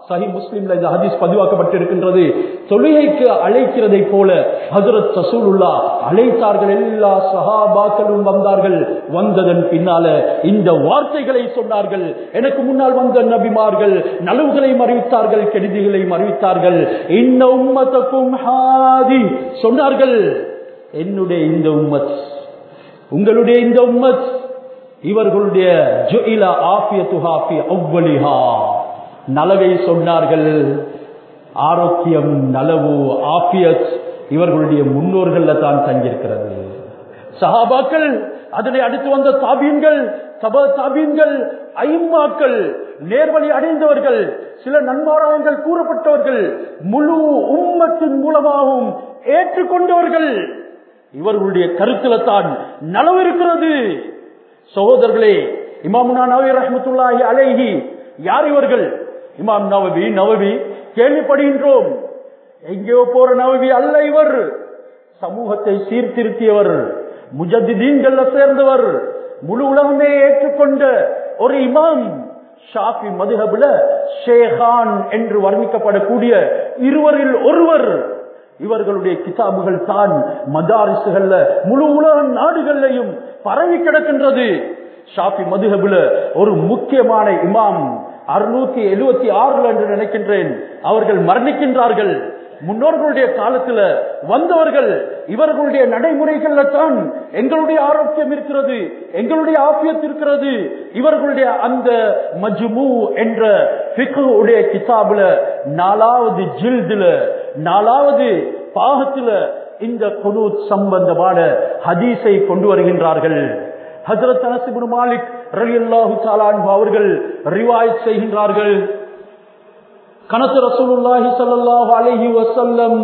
சஹி முஸ்லிம்ல இந்த ஹதீஸ் பதிவாக்கப்பட்டிருக்கின்றது தொழுகைக்கு அழைக்கிறதை போல ஹஜரத் ரசூலுல்லா அழைத்தார்கள் எல்லா சஹாபாக்களும் வந்தார்கள் வந்ததன் பின்னால இந்த வார்த்தைகளை சொன்னார்கள் எனக்கு முன்னால் வந்த நபிமார்கள் நலவுகளையும் அறிவித்தார்கள் கெடுதிகளையும் அறிவித்தார்கள் இந்த உம்மத்துக்கும் ஹாதி சொன்னார்கள் என்னுடைய இந்த உம்மத் உங்களுடைய இந்த உம்மத் இவர்களுடைய ஜுஇல ஆஃபியத்துஹா ஃபி அவ்வலிஹா நலவை சொன்னார்கள் ஆரோக்கியம் நலவு ஆபியத் இவர்களுடைய முன்னோர்கள்ல தான் தங்கியிருக்கிறது சஹாபாக்கள் அதனை அடுத்து வந்த தாபீன்கள் சப தாபீன்கள் ஐம்மாக்கள் நேர்வழி அடைந்தவர்கள் சில நன்மாராயங்கள் கூறப்பட்டவர்கள் முழு உம்மத்தின் மூலமாகவும் ஏற்றுக்கொண்டவர்கள் இவர்களுடைய கருத்துல தான் நலவு இருக்கிறது சகோதரர்களே இமாமுனா நவி ரஹமத்துல்லாஹி அலைஹி யார் இவர்கள் இமாம் நவவி நவவி கேள்விப்படுகின்றோம் எங்கேயோ போற நவவி அல்ல இவர் சமூகத்தை சீர்திருத்தியவர் முஜத்திதீன்கள் சேர்ந்தவர் முழு உலகமே ஏற்றுக்கொண்ட ஒரு இமாம் ஷாஃபி மதுஹபுல ஷேகான் என்று வர்ணிக்கப்படக்கூடிய இருவரில் ஒருவர் இவர்களுடைய கிதாபுகள் தான் மதாரிசுகள்ல முழு உலக நாடுகள்லையும் பரவி கிடக்கின்றது ஷாஃபி மதுஹபுல ஒரு முக்கியமான இமாம் அறுநூத்தி எழுபத்தி ஆறுல என்று நினைக்கின்றேன் அவர்கள் மரணிக்கின்றார்கள் முன்னோர்களுடைய காலத்துல வந்தவர்கள் இவர்களுடைய நடைமுறைகள்ல தான் எங்களுடைய ஆரோக்கியம் இருக்கிறது எங்களுடைய ஆபியத் இருக்கிறது இவர்களுடைய அந்த மஜ்மு என்ற உடைய கிதாபுல நாலாவது ஜில்துல நாலாவது பாகத்துல இந்த குனூத் சம்பந்தமான ஹதீஸை கொண்டு வருகின்றார்கள் ஹசரத் அனசிபுன் மாலிக் ரலியல்லாஹு தாலான் அவர்கள் ரிவாயத் செய்கின்றார்கள் கனத்து ரசூலுல்லாஹி ஸல்லல்லாஹு அலைஹி வஸல்லம்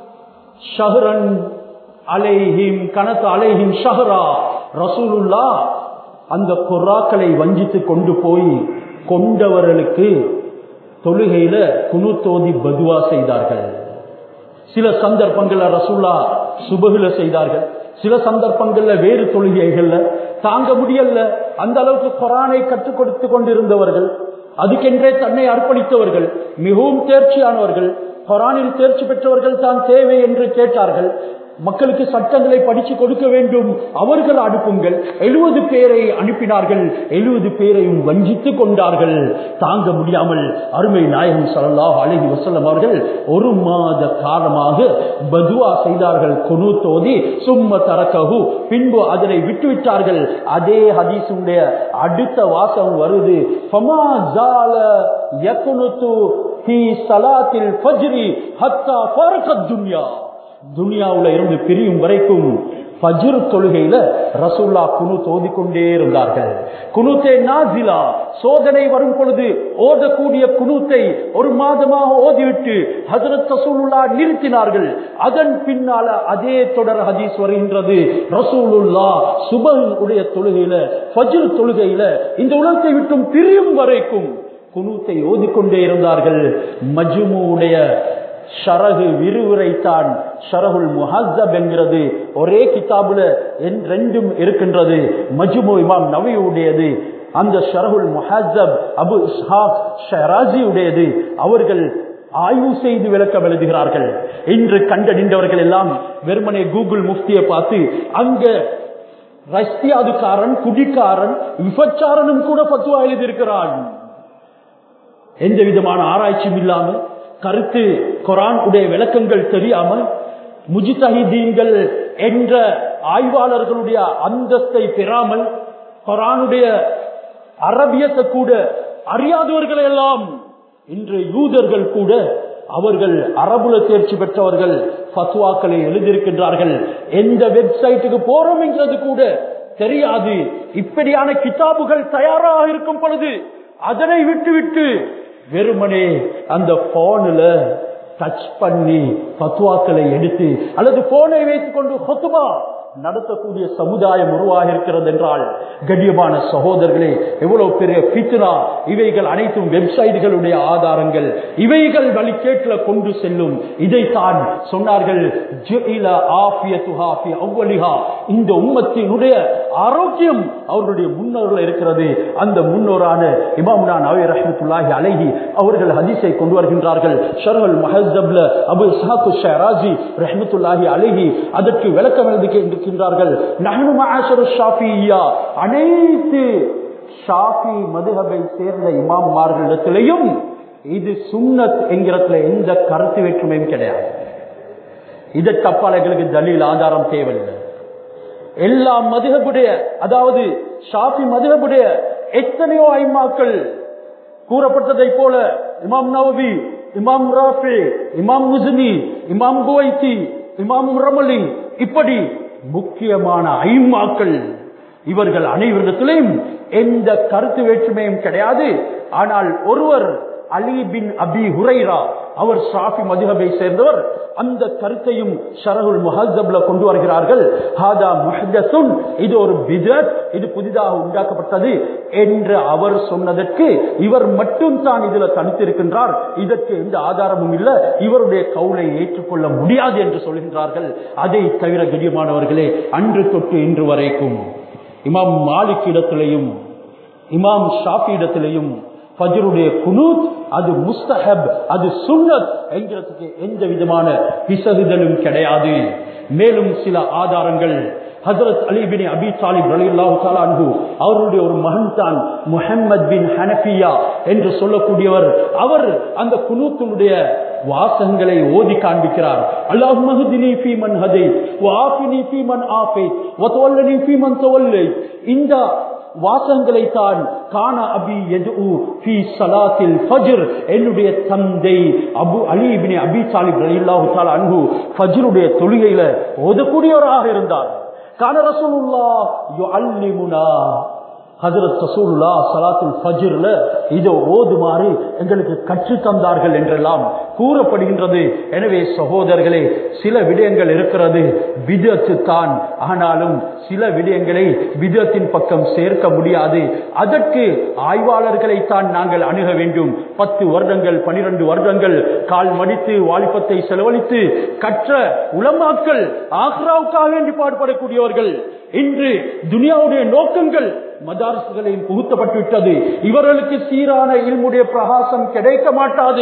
ஷஹரன் அலைஹிம் கனத்து அலைஹிம் ஷஹரா ரசூலுல்லா அந்த குர்ராக்களை வஞ்சித்து கொண்டு போய் கொண்டவர்களுக்கு தொழுகையில குனுத்தோதி பதுவா செய்தார்கள் சில சந்தர்ப்பங்கள்ல ரசூல்லா சுபகுல செய்தார்கள் சில சந்தர்ப்பங்கள்ல வேறு தொழுகைகள்ல தாங்க முடியல அந்த அளவுக்கு குரானை கற்றுக் கொடுத்து கொண்டிருந்தவர்கள் அதுக்கென்றே தன்னை அர்ப்பணித்தவர்கள் மிகவும் தேர்ச்சியானவர்கள் குரானில் தேர்ச்சி பெற்றவர்கள் தான் தேவை என்று கேட்டார்கள் மக்களுக்கு சட்டங்களை படிச்சு கொடுக்க வேண்டும் அவர்கள் அனுப்புங்கள் எழுபது பேரை அனுப்பினார்கள் எழுபது பேரையும் வஞ்சித்துக் கொண்டார்கள் தாங்க முடியாமல் அருமை நாயகம் சல்லாஹ் அழகி வசல்லம் அவர்கள் ஒரு மாத காலமாக பதுவா செய்தார்கள் குனு தோதி சும்ம தரக்ககு பின்பு அதனை விட்டுவிட்டார்கள் அதே ஹதீசுடைய அடுத்த வாசம் வருது ஃபமா ஜால யகுனுத்து ஃபீ சலாத்தில் ஃபஜ்ரி ஹத்தா ஃபரகத் துன்யா துனியாவுல இருந்து பிரியும் வரைக்கும் பஜ்ர் தொழுகையில ரசூல்லா குனு தோதிக்கொண்டே இருந்தார்கள் குனுத்தே நாசிலா சோதனை வரும் பொழுது ஓதக்கூடிய குனூத்தை ஒரு மாதமாக ஓதிவிட்டு ஹசரத் ரசூலுல்லா நிறுத்தினார்கள் அதன் பின்னால அதே தொடர் ஹதீஸ் வருகின்றது ரசூலுல்லா சுபன் உடைய தொழுகையில பஜ்ர் தொழுகையில இந்த உலகத்தை விட்டும் பிரியும் வரைக்கும் குனூத்தை ஓதிக்கொண்டே இருந்தார்கள் மஜ்முடைய ஷரகு விரிவுரைத்தான் ஷரகுல் முஹஸ்ஸப் என்கிறது ஒரே கிதாபுல ரெண்டும் இருக்கின்றது மஜ்மு இமாம் நவியுடையது அந்த ஷரகுல் முஹஸ்ஸப் அபு இஸ்ஹாக் ஷராஜி உடையது அவர்கள் ஆய்வு செய்து விளக்கம் எழுதுகிறார்கள் இன்று கண்டறிந்தவர்கள் எல்லாம் வெறுமனே கூகுள் முஃப்தியை பார்த்து அங்க ரஷ்டியாதுக்காரன் குடிக்காரன் விபச்சாரனும் கூட பத்துவா எழுதியிருக்கிறான் எந்த விதமான ஆராய்ச்சியும் இல்லாமல் கருத்து குரான் உடைய விளக்கங்கள் தெரியாமல் முஜிதஹிதீன்கள் என்ற ஆய்வாளர்களுடைய அந்தஸ்தை பெறாமல் குரானுடைய அரபியத்தை கூட அறியாதவர்கள் எல்லாம் இன்று யூதர்கள் கூட அவர்கள் அரபுல தேர்ச்சி பெற்றவர்கள் பத்வாக்களை எழுதியிருக்கின்றார்கள் எந்த வெப்சைட்டுக்கு போறோம் என்கிறது கூட தெரியாது இப்படியான கிதாபுகள் தயாராக இருக்கும் பொழுது அதனை விட்டு விட்டு வெறுமனே அந்த போன்ல டச் பண்ணி பத்துவாக்களை எடுத்து அல்லது போனை வைத்துக் கொண்டு ஹொத்துமா நடத்தக்கூடிய சமுதாயம் உருவாக இருக்கிறது என்றால் கண்ணியமான சகோதரர்களே எவ்வளவு பெரிய பித்னா இவைகள் அனைத்தும் வெப்சைட்டுகளுடைய ஆதாரங்கள் இவைகள் வழிகேட்டில கொண்டு செல்லும் இதைத்தான் சொன்னார்கள் ஜுஇல ஆஃபியத்துஹா ஃபி அவ்வலிஹா. இந்த உம்மத்தினுடைய ஆரோக்கியம் அவர்களுடைய முன்னோர்கள் இருக்கிறது அந்த முன்னோரான இமாமுனா நவி ரஹமத்துல்லாஹி அலைஹி அவர்கள் ஹதீஸை கொண்டு வருகின்றார்கள் ஷர்ஹல் மஹஸ்தப்ல அபு இஸ்ஹாக்கு ஷராஜி ரஹமத்துல்லாஹி அலைஹி அதற்கு விளக்கம் எழுதி இருக்கின்றார்கள் நஹ்னு மஆஷரு ஷாஃபிய்யா அனைத்து ஷாஃபி மதுஹபை சேர்ந்த இமாம்மார்களிடத்திலையும் இது சுன்னத் என்கிறதுல எந்த கருத்து வேற்றுமையும் கிடையாது இதற்கு அப்பால் எங்களுக்கு தலீல் ஆதாரம் தேவையில்லை எல்லா மதுகபுடைய அதாவது ஷாஃபி மதுகபுடைய எத்தனையோ ஐமாக்கள் கூறப்பட்டதை போல இமாம் நவவி இமாம் ராஃபி இமாம் முஸ்னி இமாம் குவைத்தி இமாம் ரமலி இப்படி முக்கியமான ஐமாக்கள் இவர்கள் அனைவரிடத்திலையும் எந்த கருத்து வேற்றுமையும் கிடையாது ஆனால் ஒருவர் அலி பின் அபி ஹுரைரா அவர் ஷாஃபி மதுஹபை சேர்ந்தவர் அந்த கருத்தையும் ஷரகுல் முஹஸ்தப்ல கொண்டு வருகிறார்கள் ஹாதா முஹத்தசுன் இது ஒரு பிதத் இது புதிதாக உண்டாக்கப்பட்டது என்று அவர் சொன்னதற்கு இவர் மட்டும் தான் இதுல தனித்திருக்கின்றார் இதற்கு எந்த ஆதாரமும் இல்ல இவருடைய கவுலை ஏற்றுக்கொள்ள முடியாது என்று சொல்கின்றார்கள் அதை தவிர கடியமானவர்களே அன்று தொட்டு இன்று வரைக்கும் இமாம் மாலிக் இடத்திலையும் இமாம் ஷாஃபி இடத்திலையும் ஃபஜ்ருடைய குனூத் அது முஸ்தஹப் அது சுன்னத் என்கிறதுக்கு எந்த விதமான பிசகுதலும் கிடையாது மேலும் சில ஆதாரங்கள் ஹசரத் அலி பின் அபி தாலிப் ரலியல்லாஹு தஆலா அன்ஹு அவருடைய ஒரு மகன் தான் முஹம்மத் பின் ஹனஃபியா என்று சொல்லக்கூடியவர் அவர் அந்த குனூத்தினுடைய வாசகங்களை ஓதி காண்பிக்கிறார் அல்லாஹ் மஹதினி ஃபீ மன் ஹதை வஆஃபினி ஃபீ மன் ஆஃபைத் வதவல்லனி ஃபீ மன் தவல்லை இந்த வாசகங்களை தான் கான அபி எது ஃபி சலாத்தில் ஃபஜ்ர் என்னுடைய தந்தை அபு அலி இப்னு அபி தாலிப் ரலியல்லாஹு தஆலா அன்ஹு ஃபஜ்ருடைய தொழுகையில ஓதக்கூடியவராக இருந்தார் கான ரசூலுல்லாஹ் யுஅல்லிமுனா ஹஜரத் ரசூலுல்லா சலாத்துல் ஃபஜ்ர்ல இதை ஓதுமாறு எங்களுக்கு கற்று தந்தார்கள் என்றெல்லாம் கூறப்படுகின்றது எனவே சகோதரர்களே சில விடயங்கள் இருக்கிறது விதத்து தான் ஆனாலும் சில விடயங்களை விதத்தின் பக்கம் சேர்க்க முடியாது அதற்கு ஆய்வாளர்களை தான் நாங்கள் அணுக வேண்டும் பத்து வருடங்கள் பனிரெண்டு வருடங்கள் கால் மடித்து வாலிபத்தை செலவழித்து கற்ற உலமாக்கள் ஆக்ராவுக்காக வேண்டி பாடுபடக்கூடியவர்கள் இன்று துனியாவுடைய நோக்கங்கள் மதாரசுகளையும் புகுத்தப்பட்டு விட்டது இவர்களுக்கு சீரான இல்முடைய பிரகாசம் கிடைக்க மாட்டாது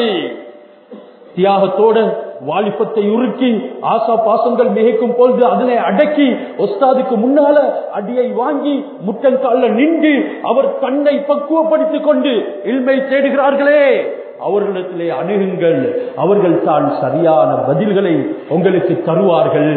தியாகத்தோட வாலிபத்தை உருக்கி ஆசா பாசங்கள் மிகைக்கும் பொழுது அதனை அடக்கி ஒஸ்தாதுக்கு முன்னால அடியை வாங்கி முட்டங்கால நின்று அவர் தன்னை பக்குவப்படுத்திக் கொண்டு இல்மை தேடுகிறார்களே அவர்களிடத்திலே அணுகுங்கள் அவர்கள் தான் சரியான பதில்களை உங்களுக்கு தருவார்கள்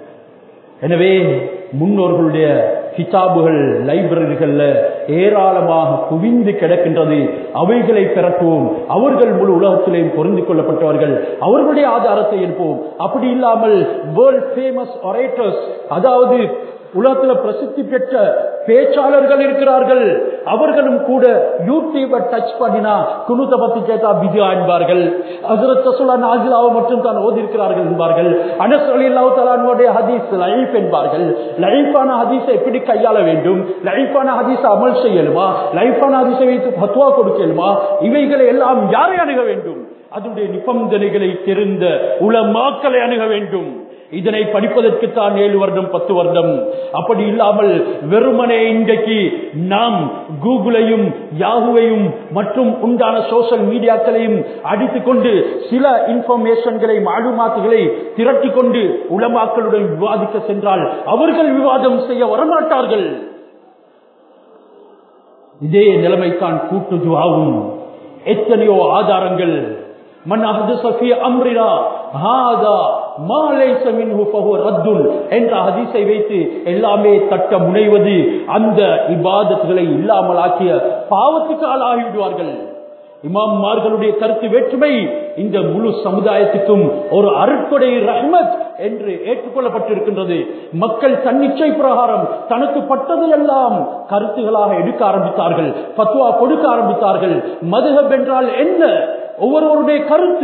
எனவே முன்னோர்களுடைய கிதாபுகள் லைப்ரரிகள்ல ஏராளமாக குவிந்து கிடக்கின்றது அவைகளை பெறட்டுவோம் அவர்கள் முழு உலகத்திலேயும் பொருந்திக் கொள்ளப்பட்டவர்கள் அவர்களுடைய ஆதாரத்தை எடுப்போம் அப்படி இல்லாமல் வேர்ல்ட் ஃபேமஸ் ஒரேட்டர்ஸ் அதாவது உலகத்துல பிரசித்தி பெற்ற பேச்சாளர்கள் இருக்கிறார்கள் அவர்களும் கூட யூடியூபை டச் பண்ணினா குணுத்தை பத்தி கேட்டா பிதியா என்பார்கள் ஹசரத் ரசூலா நாஜிலாவை மட்டும் தான் ஓதி இருக்கிறார்கள் என்பார்கள் அனஸ் அலில்லாஹு தலானுடைய ஹதீஸ் லைஃப் என்பார்கள் லைஃபான ஹதீஸை எப்படி கையாள வேண்டும் லைஃபான ஹதீஸை அமல் செய்யலுமா லைஃபான ஹதீஸை வைத்து பத்வா கொடுக்கலுமா இவைகளை எல்லாம் யாரை அணுக வேண்டும் அதனுடைய நிபந்தனைகளை தெரிந்த உலமாக்களை அணுக வேண்டும் இதனை படிப்பதற்குத்தான் ஏழு வருடம் பத்து வருடம் அப்படி இல்லாமல் வெறுமனே இன்றைக்கு நாம் கூகுளையும் யாகுவையும் மற்றும் உண்டான சோசியல் மீடியாக்களையும் அடித்துக் கொண்டு சில இன்ஃபர்மேஷன்களை மாலுமாத்துகளை திரட்டி கொண்டு உலமாக்களுடன் விவாதிக்க சென்றால் அவர்கள் விவாதம் செய்ய வரமாட்டார்கள் இதே நிலைமைத்தான் கூட்டு துவாவும் எத்தனையோ ஆதாரங்கள் மன் அஹ்தஸ ஃபீ அம்ரினா ஹாதா மா லைஸ மின்ஹு ஃபஹுவ ரத்துல் என்ற ஹதீஸை வைத்து எல்லாமே தட்ட முனைவது அந்த இபாதத்துகளை இல்லாமலாக்கிய பாவத்துக்கு ஆளாகி விடுவார்கள் இமாம்மார்களுடைய கருத்து வேற்றுமை இந்த முழு சமுதாயத்துக்கும் ஒரு அருட்கொடை ரஹ்மத் என்று ஏற்றுக்கொள்ளப்பட்டிருக்கின்றது மக்கள் தன்னிச்சை பிரகாரம் தனக்கு பட்டதையெல்லாம் கருத்துகளாக எடுக்க ஆரம்பித்தார்கள் பத்துவா கொடுக்க ஆரம்பித்தார்கள் மதுகப் என்றால் என்ன ஒவ்வொருவருடைய கருத்து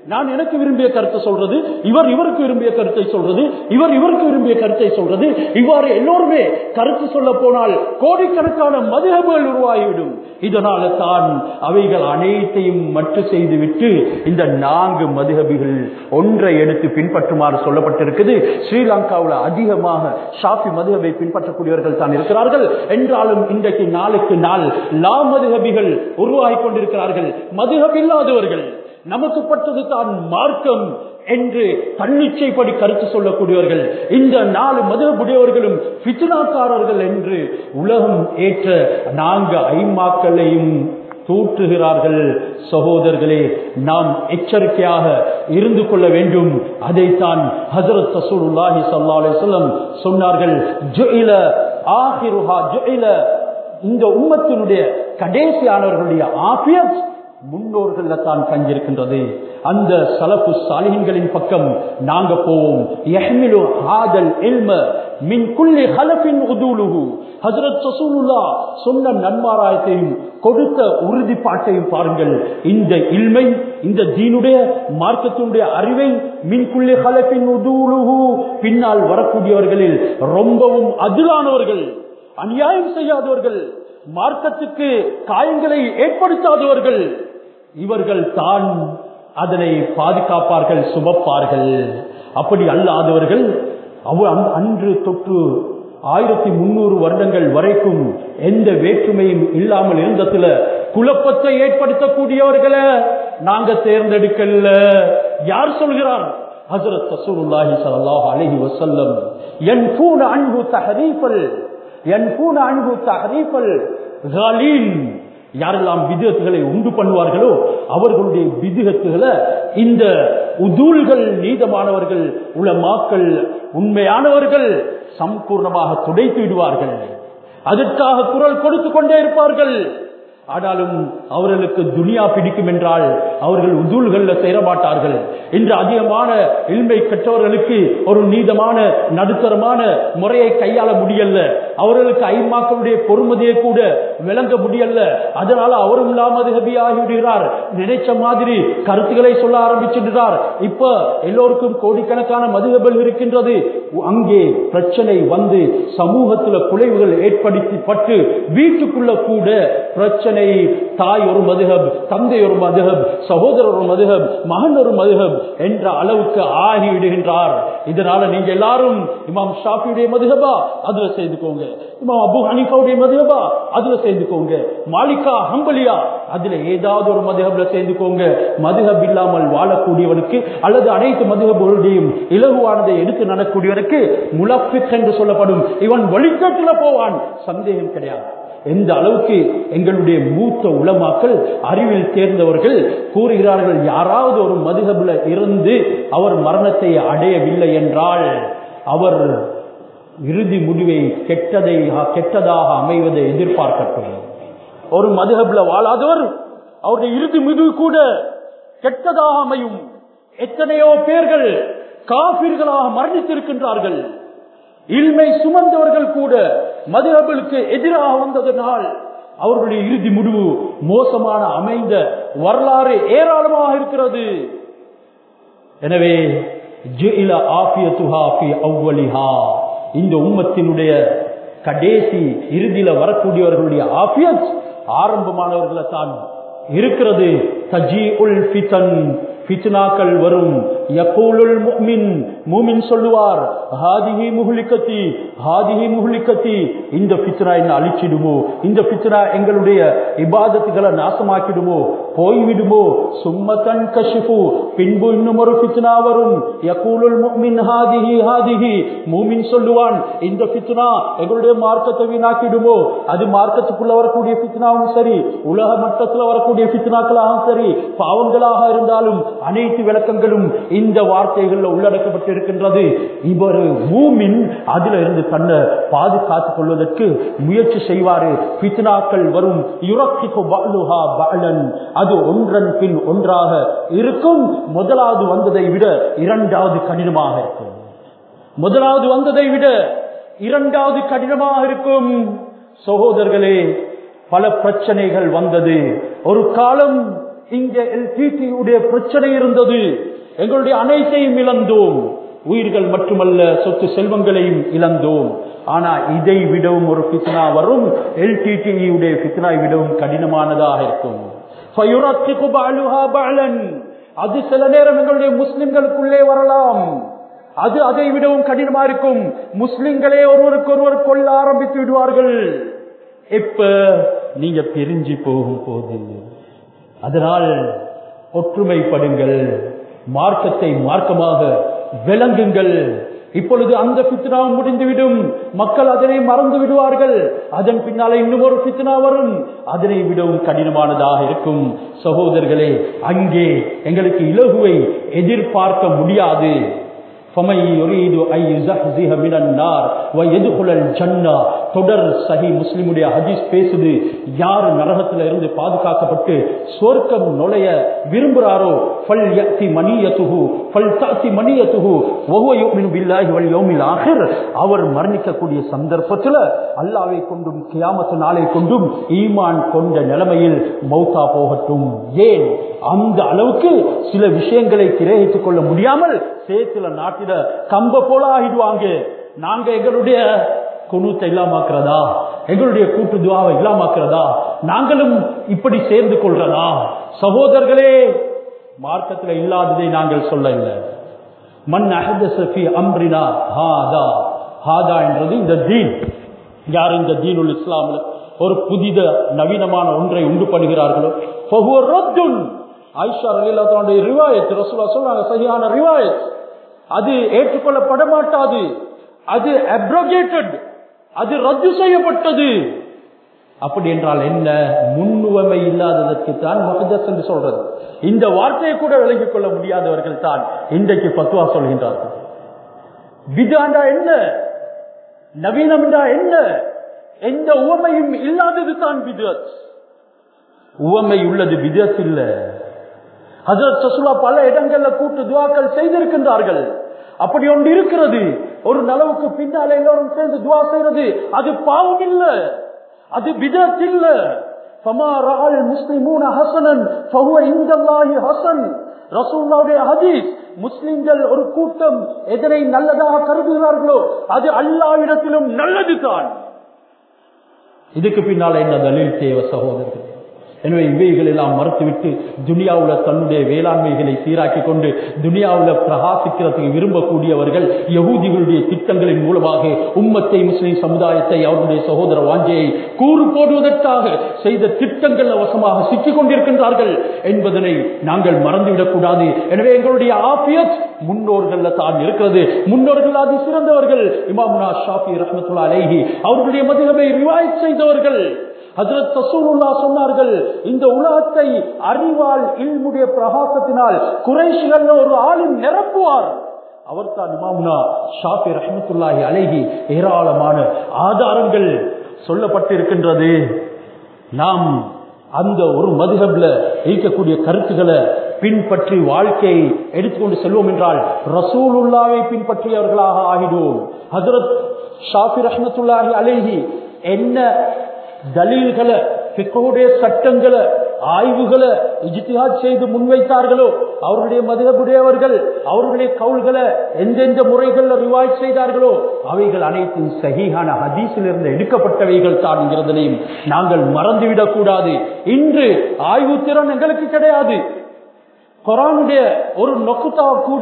நான் எனக்கு விரும்பிய கருத்தை சொல்றது இவர் இவருக்கு விரும்பிய கருத்தை சொல்றது இவர் இவருக்கு விரும்பிய கருத்தை சொல்றது இவ்வாறு எல்லோருமே கருத்து சொல்ல போனால் கோடிக்கணக்கான மதுகபுகள் உருவாகிவிடும் இதனால தான் அவைகள் அனைத்தையும் மட்டு செய்துவிட்டு இந்த நான்கு மதுகபிகள் ஒன்றை எடுத்து பின்பற்றுமாறு சொல்லப்பட்டிருக்குது ஸ்ரீலங்காவில் அதிகமாக ஷாஃபி மதுகபை பின்பற்றக்கூடியவர்கள் தான் இருக்கிறார்கள் என்றாலும் இன்றைக்கு நாளுக்கு நாள் லா மதுகபிகள் உருவாகி கொண்டிருக்கிறார்கள் மதுகப் இல்லாதவர்கள் நமக்கு பட்டது தான் மார்க்கம் என்று தன்னிச்சைப்படி கருத்து சொல்லக்கூடியவர்கள் இந்த நாலு மதுரப்புடையவர்களும் பிச்சுனாக்காரர்கள் என்று உலகம் ஏற்ற நான்கு ஐமாக்களையும் தூற்றுகிறார்கள் சகோதரர்களே நாம் எச்சரிக்கையாக இருந்து கொள்ள வேண்டும் அதைத்தான் ஹசரத் சசூலுல்லாஹி ஸல்லல்லாஹு அலைஹி வஸல்லம் சொன்னார்கள் ஜுஇல ஆஹிருஹா ஜுஇல இந்த உம்மத்தினுடைய கடைசியானவர்களுடைய ஆபியத் முன்னோர்கள தான் தங்கியிருக்கின்றது அந்த சலப்பு சாலிகளின் பக்கம் நாங்க போவோம் யஹ்மிலு ஹாதல் இல்ம மின் குல்லி ஹலஃபின் உதூலுஹு ஹஜ்ரத் ரசூலுல்லாஹ் சொன்ன நன்மாராயத்தையும் கொடுத்த உறுதிப்பாட்டையும் பாருங்கள் இந்த இல்மை இந்த தீனுடைய மார்க்கத்தினுடைய அறிவை மின் குல்லி ஹலஃபின் உதூலுஹு பின்னால் வரக்கூடியவர்களில் ரொம்பவும் அதிலானவர்கள் அநியாயம் செய்யாதவர்கள் மார்க்கத்துக்கு காயங்களை ஏற்படுத்தாதவர்கள் இவர்கள் தான் அதனை பாதுகாப்பார்கள் சுமப்பார்கள் அப்படி அல்லாதவர்கள் அவ அன்று தொற்று ஆயிரத்தி முன்னூறு வருடங்கள் வரைக்கும் எந்த வேற்றுமையும் இல்லாமல் இருந்ததுல குழப்பத்தை ஏற்படுத்தக்கூடியவர்களை நாங்க தேர்ந்தெடுக்கல யார் சொல்கிறார் ஹசரத் ரசூலுல்லாஹி ஸல்லல்லாஹு அலைஹி வஸல்லம் யன்ஃபூன அன்ஹு தஹரீஃபல் யன்ஃபூன அன்ஹு தஹரீஃபல் காலீன் யாரெல்லாம் விதத்துகளை உண்டு பண்ணுவார்களோ அவர்களுடைய விதத்துகளை இந்த உதூல்கள் நீதமானவர்கள் உலமாக்கள் உண்மையானவர்கள் சம்பூர்ணமாக துடைத்து விடுவார்கள் அதற்காக குரல் கொடுத்து கொண்டே இருப்பார்கள் ஆனாலும் அவர்களுக்கு துனியா பிடிக்கும் என்றால் அவர்கள் உதூல்கள்ல சேர மாட்டார்கள் இன்று அதிகமான இல்மை கற்றவர்களுக்கு ஒரு நீதமான நடுத்தரமான முறையை கையாள முடியல அவர்களுக்கு ஐமாக்களுடைய பொறுமதியை கூட விளங்க முடியல அதனால அவரும் இல்லாமது ஆகிவிடுகிறார் நினைச்ச மாதிரி கருத்துக்களை சொல்ல ஆரம்பிச்சிடுறார் இப்ப எல்லோருக்கும் கோடிக்கணக்கான மதுகபல் இருக்கின்றது அங்கே பிரச்சனை வந்து சமூகத்துல குலைவுகள் ஏற்படுத்தப்பட்டு வீட்டுக்குள்ள கூட பிரச்சனை தாய் ஒரு மதுகப் தந்தை ஒரு மதுகப் சகோதரர் ஒரு மதுகப் மகன் ஒரு மதுகப் என்ற அளவுக்கு ஆகி விடுகின்றார் இதனால நீங்க எல்லாரும் இமாம் ஷாஃபியுடைய மதுகபா அதுல சேர்ந்துக்கோங்க இமாம் அபு ஹனிஃபாவுடைய மதுகபா அதுல சேர்ந்துக்கோங்க மாலிகா ஹம்பலியா அதுல ஏதாவது ஒரு மதுகப்ல சேர்ந்துக்கோங்க மதுகப் இல்லாமல் வாழக்கூடியவனுக்கு அல்லது அனைத்து மதுகபுகளுடையும் இலகுவானதை எடுத்து நடக்கூடியவனுக்கு முலப்பிக் என்று சொல்லப்படும் இவன் வழிகட்டுல போவான் சந்தேகம் கிடையாது எந்த அளவுக்கு எங்களுடைய மூத்த உளமாக்கள் அறிவில் தேர்ந்தவர்கள் கூறுகிறார்கள் யாராவது ஒரு மதுகபுல இருந்து அவர் மரணத்தை அடையவில்லை என்றால் அவர் இறுதி முடிவை கெட்டதை கெட்டதாக அமைவதை எதிர்பார்க்கட்டும் ஒரு மதுகபுல வாழாதவர் அவருடைய இறுதி முடிவு கூட கெட்டதாக அமையும் எத்தனையோ பேர்கள் காபிர்களாக மரணித்திருக்கின்றார்கள் இல்மை சுமந்தவர்கள் கூட மதுகபலுக்கு எதிராக வந்ததனால் அவர்களுடைய இறுதி முடிவு மோசமான அமைந்த வரலாறு ஏராளமாக இருக்கிறது எனவே இந்த உம்மத்தினுடைய கடைசி இறுதியில வரக்கூடியவர்களுடைய ஆபியத் ஆரம்பமானவர்களை தான் இருக்கிறது தஜி உல் பித்தன் பித்னாக்கள் வரும் யகூலுல் முஃமின் மூமின் சொல்லுவார் ஹாதிஹி முஹ்லிகத்தி ஹாதிஹி முஹ்லிகத்தி இந்த ஃபித்னா என்ன அழிச்சிடுமோ இந்த ஃபித்னா எங்களுடைய இபாதத்துகளை நாசமாக்கிடுமோ போய்விடுமோ சும்மத்தன் கஷிஃபு பின்பு இன்னும் ஒரு ஃபித்னா வரும் யகூலுல் முஃமின் ஹாதிஹி ஹாதிஹி மூமின் சொல்லுவான் இந்த ஃபித்னா எங்களுடைய மார்க்கத்தை வீணாக்கிடுமோ அது மார்க்கத்துக்குள்ள வரக்கூடிய ஃபித்னாவும் சரி உலக மட்டத்தில் வரக்கூடிய ஃபித்னாக்களாகவும் சரி பாவங்களாக இருந்தாலும் அனைத்து விளக்கங்களும் இந்த வார்த்தைகள்ல உள்ளடக்கப்பட்டு இருக்கின்றது இவர் மூமின் அதுல இருந்து தன்னை பாதுகாத்துக் கொள்வதற்கு முயற்சி செய்வாரு பித்னாக்கள் வரும் யுரக்கிகு பஅலுஹா பஅலன் அது ஒன்றன் பின் ஒன்றாக இருக்கும் முதலாவது வந்ததை விட இரண்டாவது கடினமாக இருக்கும் முதலாவது வந்ததை விட இரண்டாவது கடினமாக இருக்கும் சகோதரர்களே பல பிரச்சனைகள் வந்தது ஒரு காலம் இங்க எல்டிடி உடைய பிரச்சனை இருந்தது எங்களுடைய அனைத்தையும் இழந்தோம் உயிர்கள் மட்டுமல்ல சொத்து செல்வங்களையும் இழந்தோம் ஆனா இதை விடவும் ஒரு பித்னா வரும் எல்டிடி உடைய பித்னாவை விடவும் கடினமானதாக இருக்கும் فَيُرَقِّقُ بَعْلُهَا بَعْلًا. அது சில நேரம் எங்களுடைய முஸ்லிம்களுக்குள்ளே வரலாம் அது அதை விடவும் கடினமா இருக்கும் முஸ்லிம்களே ஒருவருக்கு ஒருவர் கொள்ள ஆரம்பித்து விடுவார்கள் எப்ப நீங்க பிரிஞ்சு போகும் போது அதனால் ஒற்றுமைப்படுங்கள் மார்க்கத்தை மார்க்கமாக விளங்குங்கள் இப்பொழுது அந்த பித்னாவும் முடிந்துவிடும் மக்கள் அதனை மறந்து விடுவார்கள் அதன் பின்னாலே இன்னும் ஒரு பித்னா வரும் அதனை விடவும் கடினமானதாக இருக்கும் சகோதரர்களே அங்கே எங்களுக்கு இலகுவை எதிர்பார்க்க முடியாது فَمَن يُرِيدُ أَن يُزَحْزِحَ مِنَ النَّارِ وَيَدْخُلَ الْجَنَّةَ தொடர் சஹி முஸ்லிமுடைய ஹதீஸ் பேசுது யார் நரகத்துல இருந்து பாதுகாக்கப்பட்டு சொர்க்கம் நுழைய விரும்புறாரோ ஃபல் யத்தி மணியத்துஹு ஃபல் தஅதி மணியத்துஹு வஹுவ யுமினு பில்லாஹி வல் யௌமில் ஆகிர் அவர் மரணிக்கக்கூடிய சந்தர்ப்பத்துல அல்லாஹ்வை கொண்டும் கியாமத் நாளை கொண்டும் ஈமான் கொண்ட நிலைமையில் மௌத்தா போகட்டும் ஏன் அந்த அளவுக்கு சில விஷயங்களை கிரகித்துக் கொள்ள முடியாமல் சேத்துல நாட்டில கம்ப போல ஆகிடுவாங்க நாங்க எங்களுடைய குணூத்தை இல்லாமாக்குறதா எங்களுடைய கூட்டு துவாவை இல்லாமாக்குறதா நாங்களும் இப்படி சேர்ந்து கொள்றதா சகோதரர்களே மார்க்கத்தில் இல்லாததை நாங்கள் சொல்ல இல்லை மண் அஹதசஃபி அம்ரினா ஹாதா ஹாதா என்றது இந்த தீன் யார் இந்த தீனுல் இஸ்லாமில் ஒரு புதித நவீனமான ஒன்றை உண்டு பண்ணுகிறார்களோ ஃபஹுவ ரத்துன் ஆயிஷா ரலியல்லாஹு ரிவாயத் ரசூலா சொல்றாங்க சரியான ரிவாயத் அது ஏற்றுக்கொள்ளப்பட மாட்டாது அது அப்ரோகேட்டட் அது ரத்து செய்யப்பட்டது அப்படி என்றால் என்ன முன்னுவமை இல்லாததற்கு தான் மகதஸ் என்று சொல்றது இந்த வார்த்தையை கூட விளங்கிக் கொள்ள முடியாதவர்கள் தான் இன்றைக்கு பத்துவா சொல்கின்றார்கள் விதாண்டா என்ன நவீனம் என்றா என்ன எந்த உவமையும் இல்லாதது தான் விதத் உவமை உள்ளது விதத் இல்ல ஹசரத் சசுலா பல இடங்கள்ல கூட்டு துவாக்கள் செய்திருக்கின்றார்கள் அப்படி ஒன்று இருக்கிறது ஒரு நலவுக்கு பின்னால எல்லோரும் சேர்ந்து துவா செய்யறது அது பாவம் இல்ல அது விதத் இல்ல فما راى المسلمون حسنا فهو عند الله حسن ரசூலுல்லாஹ்வுடைய ஹதீஸ் முஸ்லிம்கள் ஒரு கூட்டம் எதனை நல்லதாக கருதுகிறார்களோ அது அல்லாவிடத்திலும் நல்லதுதான் இதுக்கு பின்னால என்ன தலில் தேவை சகோதரர்கள் எனவே இவைகள் எல்லாம் மறுத்துவிட்டு துனியாவுல தன்னுடைய வேளாண்மைகளை சீராக்கி கொண்டு துனியாவுல பிரகாசிக்கிறதுக்கு விரும்பக்கூடியவர்கள் யகூதிகளுடைய திட்டங்களின் மூலமாக உம்மத்தை முஸ்லிம் சமுதாயத்தை அவருடைய சகோதர வாஞ்சையை கூறு போடுவதற்காக செய்த திட்டங்கள் அவசமாக சிக்கிக் கொண்டிருக்கின்றார்கள் என்பதனை நாங்கள் மறந்துவிடக் கூடாது எனவே எங்களுடைய ஆபியத் முன்னோர்கள் தான் இருக்கிறது முன்னோர்கள் அது சிறந்தவர்கள் இமாமுனா ஷாஃபி ரஹமத்துல்லா அலைஹி அவர்களுடைய மதுகபை ரிவாய்ட் செய்தவர்கள் ஹஜரத் ரசூலுல்லா சொன்னார்கள் இந்த உலகத்தை அறிவால் இல்முடைய பிரகாசத்தினால் குறைஷிகள் ஒரு ஆளும் நிரப்புவார் அவர் தான் இமாமுனா ஷாஃபி ரஹமத்துல்லாஹி அலைஹி ஏராளமான ஆதாரங்கள் சொல்லப்பட்டிருக்கின்றது நாம் அந்த ஒரு மதுகப்ல இருக்கக்கூடிய கருத்துக்களை பின்பற்றி வாழ்க்கையை எடுத்துக்கொண்டு செல்வோம் என்றால் ரசூலுல்லாவை பின்பற்றியவர்களாக ஆகிடுவோம் ஹசரத் ஷாஃபி ரஹமத்துல்லாஹி அலைஹி என்ன தலீல்களை பிக்குடைய சட்டங்களை ஆய்வுகளை இஜித்திஹாத் செய்து முன்வைத்தார்களோ அவர்களுடைய மதுகபுடையவர்கள் அவர்களுடைய கவுள்களை எந்தெந்த முறைகளில் ரிவாய்ட் செய்தார்களோ அவைகள் அனைத்தும் சகிஹான ஹதீஸிலிருந்து எடுக்கப்பட்டவைகள் தான் என்கிறதையும் நாங்கள் மறந்துவிடக் கூடாது இன்று ஆய்வு திறன் எங்களுக்கு கிடையாது குரானுடைய ஒரு நொக்குத்தா கூட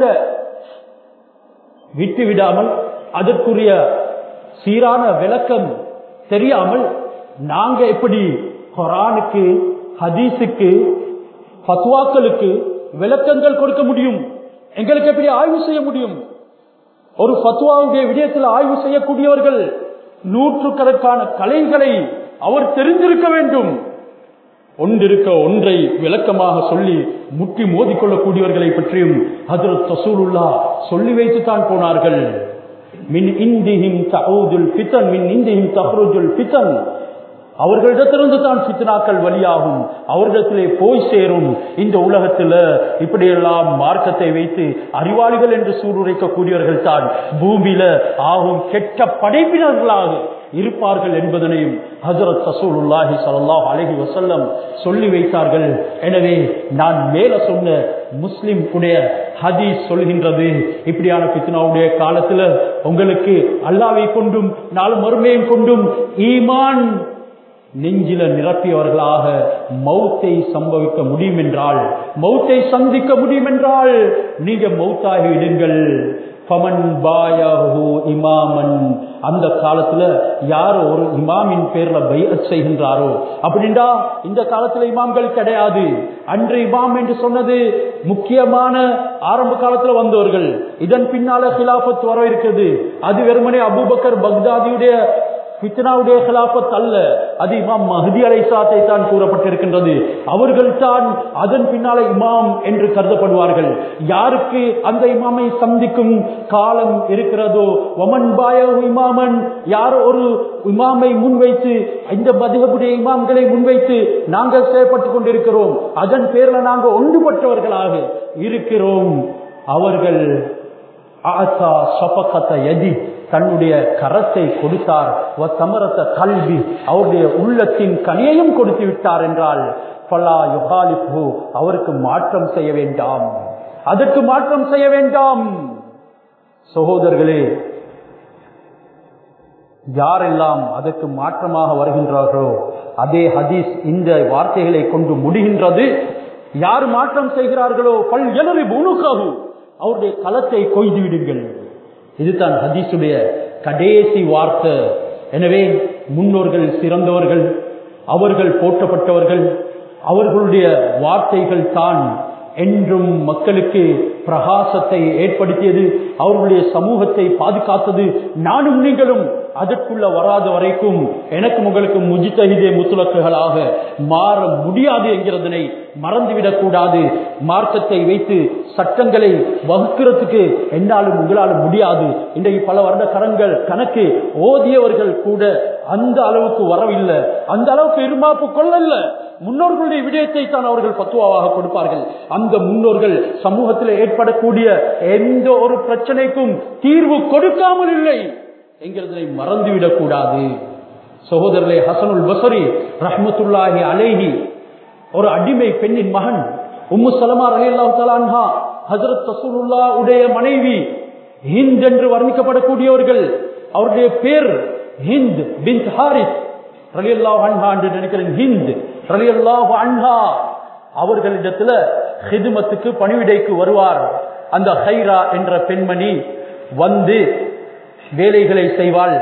விட்டு விடாமல் அதற்குரிய சீரான விளக்கம் தெரியாமல் நாங்க எப்படி குரானுக்கு ஹதீஸுக்கு பத்வாக்களுக்கு விளக்கங்கள் கொடுக்க முடியும் எங்களுக்கு எப்படி ஆய்வு செய்ய முடியும் ஒரு பத்வாவுடைய விடயத்தில் ஆய்வு செய்யக்கூடியவர்கள் நூற்றுக்கணக்கான கலைகளை அவர் தெரிந்திருக்க வேண்டும் ஒன்றிருக்க ஒன்றை விளக்கமாக சொல்லி முட்டி மோதிக்கொள்ளக்கூடியவர்களை பற்றியும் ஹதரத் தசூலுல்லா சொல்லி வைத்துத்தான் போனார்கள் மின் இந்திஹிம் தஹூதுல் பித்தன் மின் இந்திஹிம் தஹ்ருஜுல் பித்தன் அவர்களிடத்திலிருந்து தான் பித்னாக்கள் வழியாகும் அவர்களிடத்திலே போய் சேரும் இந்த உலகத்தில் இப்படியெல்லாம் மார்க்கத்தை வைத்து அறிவாளிகள் என்று சூடுரைக்கக்கூடியவர்கள் தான் பூமியில ஆகும் கெட்ட படைப்பினர்களாக இருப்பார்கள் என்பதனையும் ஹசரத் ரசூலுல்லாஹி ஸல்லல்லாஹு அலைஹி வஸல்லம் சொல்லி வைத்தார்கள் எனவே நான் மேல சொன்ன முஸ்லிம் உடைய ஹதீஸ் சொல்கின்றது இப்படியான பித்னாவுடைய காலத்துல உங்களுக்கு அல்லாவை கொண்டும் நாலு மறுமையும் கொண்டும் ஈமான் நெஞ்சில நிரப்பியவர்களாக மௌத்தை சம்பவிக்க முடியும் என்றால் மௌத்தை சந்திக்க முடியும் என்றால் நீங்க மௌத்தாகி விடுங்கள் பமன் பாயஹு இமாமன் அந்த காலத்துல யார் ஒரு இமாமின் பேர்ல பைஅத் செய்கின்றாரோ அப்படின்டா இந்த காலத்துல இமாம்கள் கிடையாது அன்று இமாம் என்று சொன்னது முக்கியமான ஆரம்ப காலத்துல வந்தவர்கள் இதன் பின்னால கிலாபத் வர இருக்கிறது அது வெறுமனே அபுபக்கர் பக்தாதியுடைய ஃபித்னாவுடைய ஹிலாபத் அல்ல அது இமாம் மஹதி அலைசாத்தை தான் கூறப்பட்டிருக்கின்றது அவர்கள் தான் அதன் பின்னால இமாம் என்று கருதப்படுவார்கள் யாருக்கு அந்த இமாமை சந்திக்கும் காலம் இருக்கிறதோ ஒமன் பாய இமாமன் யார் ஒரு இமாமை முன்வைத்து இந்த மதுகபுடைய இமாம்களை முன்வைத்து நாங்கள் செயல்பட்டுக் கொண்டிருக்கிறோம் அதன் பேர்ல நாங்கள் ஒன்றுபட்டவர்களாக இருக்கிறோம் அவர்கள் ஆசா சபக்கத்த எதி தன்னுடைய கரத்தை கொடுத்தார் சமரத்த கல்வி அவருடைய உள்ளத்தின் கனியையும் கொடுத்து விட்டார் என்றால் பலா யுகாலிப்பு அவருக்கு மாற்றம் செய்ய வேண்டாம் அதற்கு மாற்றம் செய்ய வேண்டாம் சகோதரர்களே யாரெல்லாம் அதற்கு மாற்றமாக வருகின்றார்களோ அதே ஹதீஸ் இந்த வார்த்தைகளை கொண்டு முடிகின்றது யார் மாற்றம் செய்கிறார்களோ பல் எழுதி உணுக்காகும் அவருடைய களத்தை கொய்து விடுங்கள் இதுதான் ஹதீஸுடைய கடைசி வார்த்தை எனவே முன்னோர்கள் சிறந்தவர்கள் அவர்கள் போற்றப்பட்டவர்கள் அவர்களுடைய வார்த்தைகள் தான் என்றும் மக்களுக்கு பிரகாசத்தை ஏற்படுத்தியது அவர்களுடைய சமூகத்தை பாதுகாத்தது நானும் நீங்களும் அதற்குள்ள வராத வரைக்கும் எனக்கும் உங்களுக்கு முஜித்தகிதே முத்துலக்குகளாக மாற முடியாது என்கிறதனை மறந்துவிடக் கூடாது மார்க்கத்தை வைத்து சட்டங்களை வகுக்கிறதுக்கு என்னாலும் உங்களாலும் முடியாது இன்றைக்கு பல வருட கரங்கள் கணக்கு ஓதியவர்கள் கூட அந்த அளவுக்கு வரவில்லை அந்த அளவுக்கு இருமாப்பு கொள்ளல முன்னோர்களுடைய விடயத்தை தான் அவர்கள் பத்துவாவாக கொடுப்பார்கள் அந்த முன்னோர்கள் சமூகத்தில் ஏற்படக்கூடிய எந்த ஒரு பிரச்சனைக்கும் தீர்வு கொடுக்காமல் இல்லை என்கிறதை மறந்துவிடக் கூடாது சகோதரர்களே ஹசனுல் பசரி ரஹமத்துல்லாஹி அலேஹி ஒரு அடிமை பெண்ணின் மகன் உம்மு சலமா அலி அல்லாஹா ஹசரத் ரசூலுல்லா உடைய மனைவி ஹிந்த் என்று வர்ணிக்கப்படக்கூடியவர்கள் அவருடைய பேர் ஹிந்த் பின் ஹாரிஸ் ரலி அல்லாஹ் அன்ஹா என்று நினைக்கிறேன் ஹிந்த் ரலி அல்லாஹ் அன்ஹா அவர்களிடத்துல ஹிதுமத்துக்கு பணிவிடைக்கு வருவார் அந்த ஹைரா என்ற பெண்மணி வந்து வேலைகளை செய்வாள்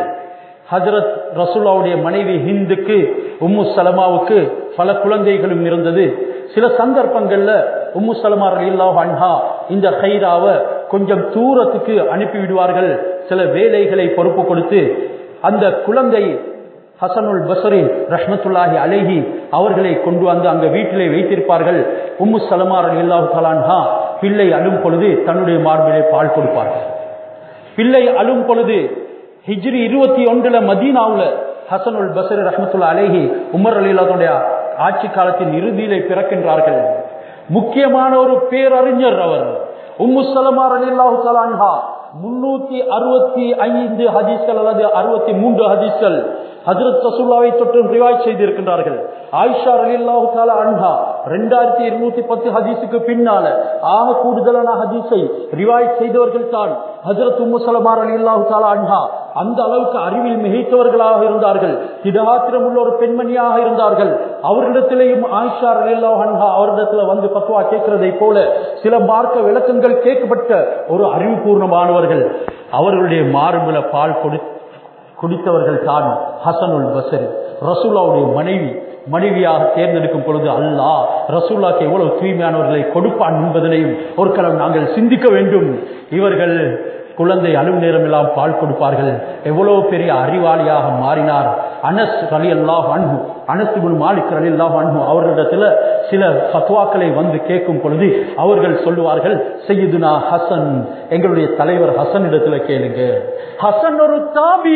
ஹசரத் ரசூல்லாவுடைய மனைவி ஹிந்துக்கு உம்மு சலமாவுக்கு பல குழந்தைகளும் இருந்தது சில சந்தர்ப்பங்கள்ல உம்மு சலமா ரலியல்லாஹு அன்ஹா இந்த ஹைராவை கொஞ்சம் தூரத்துக்கு அனுப்பி விடுவார்கள் சில வேலைகளை பொறுப்பு கொடுத்து அந்த குழந்தை ஹசனுல் பசரி ரஹ்மத்துல்லாஹி அலைஹி அவர்களை கொண்டு வந்து அங்க வீட்டிலே வைத்திருப்பார்கள் உம்மு சலமா ரலியல்லாஹு தலான்ஹா பிள்ளை அழும் பொழுது தன்னுடைய மார்பிலே பால் கொடுப்பார்கள் பிள்ளை அழும் பொழுது ஹிஜ்ரி இருபத்தி ஒன்றுல மதீனாவுல ஹசனுல் பசரி ரஹமத்துல்லா அலேஹி உமர் அலிலாவுடைய ஆட்சி காலத்தின் இறுதியிலே பிறக்கின்றார்கள் முக்கியமான ஒரு பேரறிஞர் அவர் உம்மு சலமார் அலில்லாஹு தலான்ஹா முன்னூத்தி அறுபத்தி ஐந்து ஹதீஸ்கள் அல்லது அறுபத்தி மூன்று ஹதீஸ்கள் ஹஜரத் ரசூல்லாவை தொற்று ரிவாய் செய்திருக்கின்றார்கள் ஆயிஷா அலில்லாஹு தாலா அன்ஹா ரெண்டாயிரத்தி இருநூத்தி பத்து ஹதீஸுக்கு பின்னால ஆக கூடுதலான ஹதீஸை ரிவாய் செய்தவர்கள் தான் ஹஜரத் உம்மு சலமார் அலி அல்லாஹு தாலா அன்ஹா அந்த அளவுக்கு அறிவில் மிகைத்தவர்களாக இருந்தார்கள் திடகாத்திரம் உள்ள ஒரு பெண்மணியாக இருந்தார்கள் அவர்களிடத்திலேயும் ஆயிஷா அலி அல்லாஹ் அன்ஹா அவரிடத்துல வந்து பத்துவா கேட்கிறதை போல சில மார்க்க விளக்கங்கள் கேட்கப்பட்ட ஒரு அறிவுபூர்ணமானவர்கள் அவர்களுடைய மார்புல பால் கொடு குடித்தவர்கள் தான் ஹசனுல் பசரி ரசூல்லாவுடைய மனைவி மனைவியாக தேர்ந்தெடுக்கும் பொழுது அல்லாஹ் ரசூல்லாக்கு எவ்வளவு தூய்மையானவர்களை கொடுப்பான் என்பதனையும் ஒரு காலம் நாங்கள் சிந்திக்க வேண்டும் இவர்கள் குழந்தை அழும் நேரம் எல்லாம் பால் கொடுப்பார்கள் எவ்வளவு பெரிய அறிவாளியாக மாறினார் அனஸ் அலி அல்லாஹ் அன்பு அனசுபுன் மாலிக் அலி அல்லாஹ் அன்பு அவர்களிடத்துல சில பத்வாக்களை வந்து கேட்கும் பொழுது அவர்கள் சொல்லுவார்கள் செய்யுதுனா ஹசன் எங்களுடைய தலைவர் ஹசன் இடத்துல கேளுங்க ஹசன் ஒரு தாபி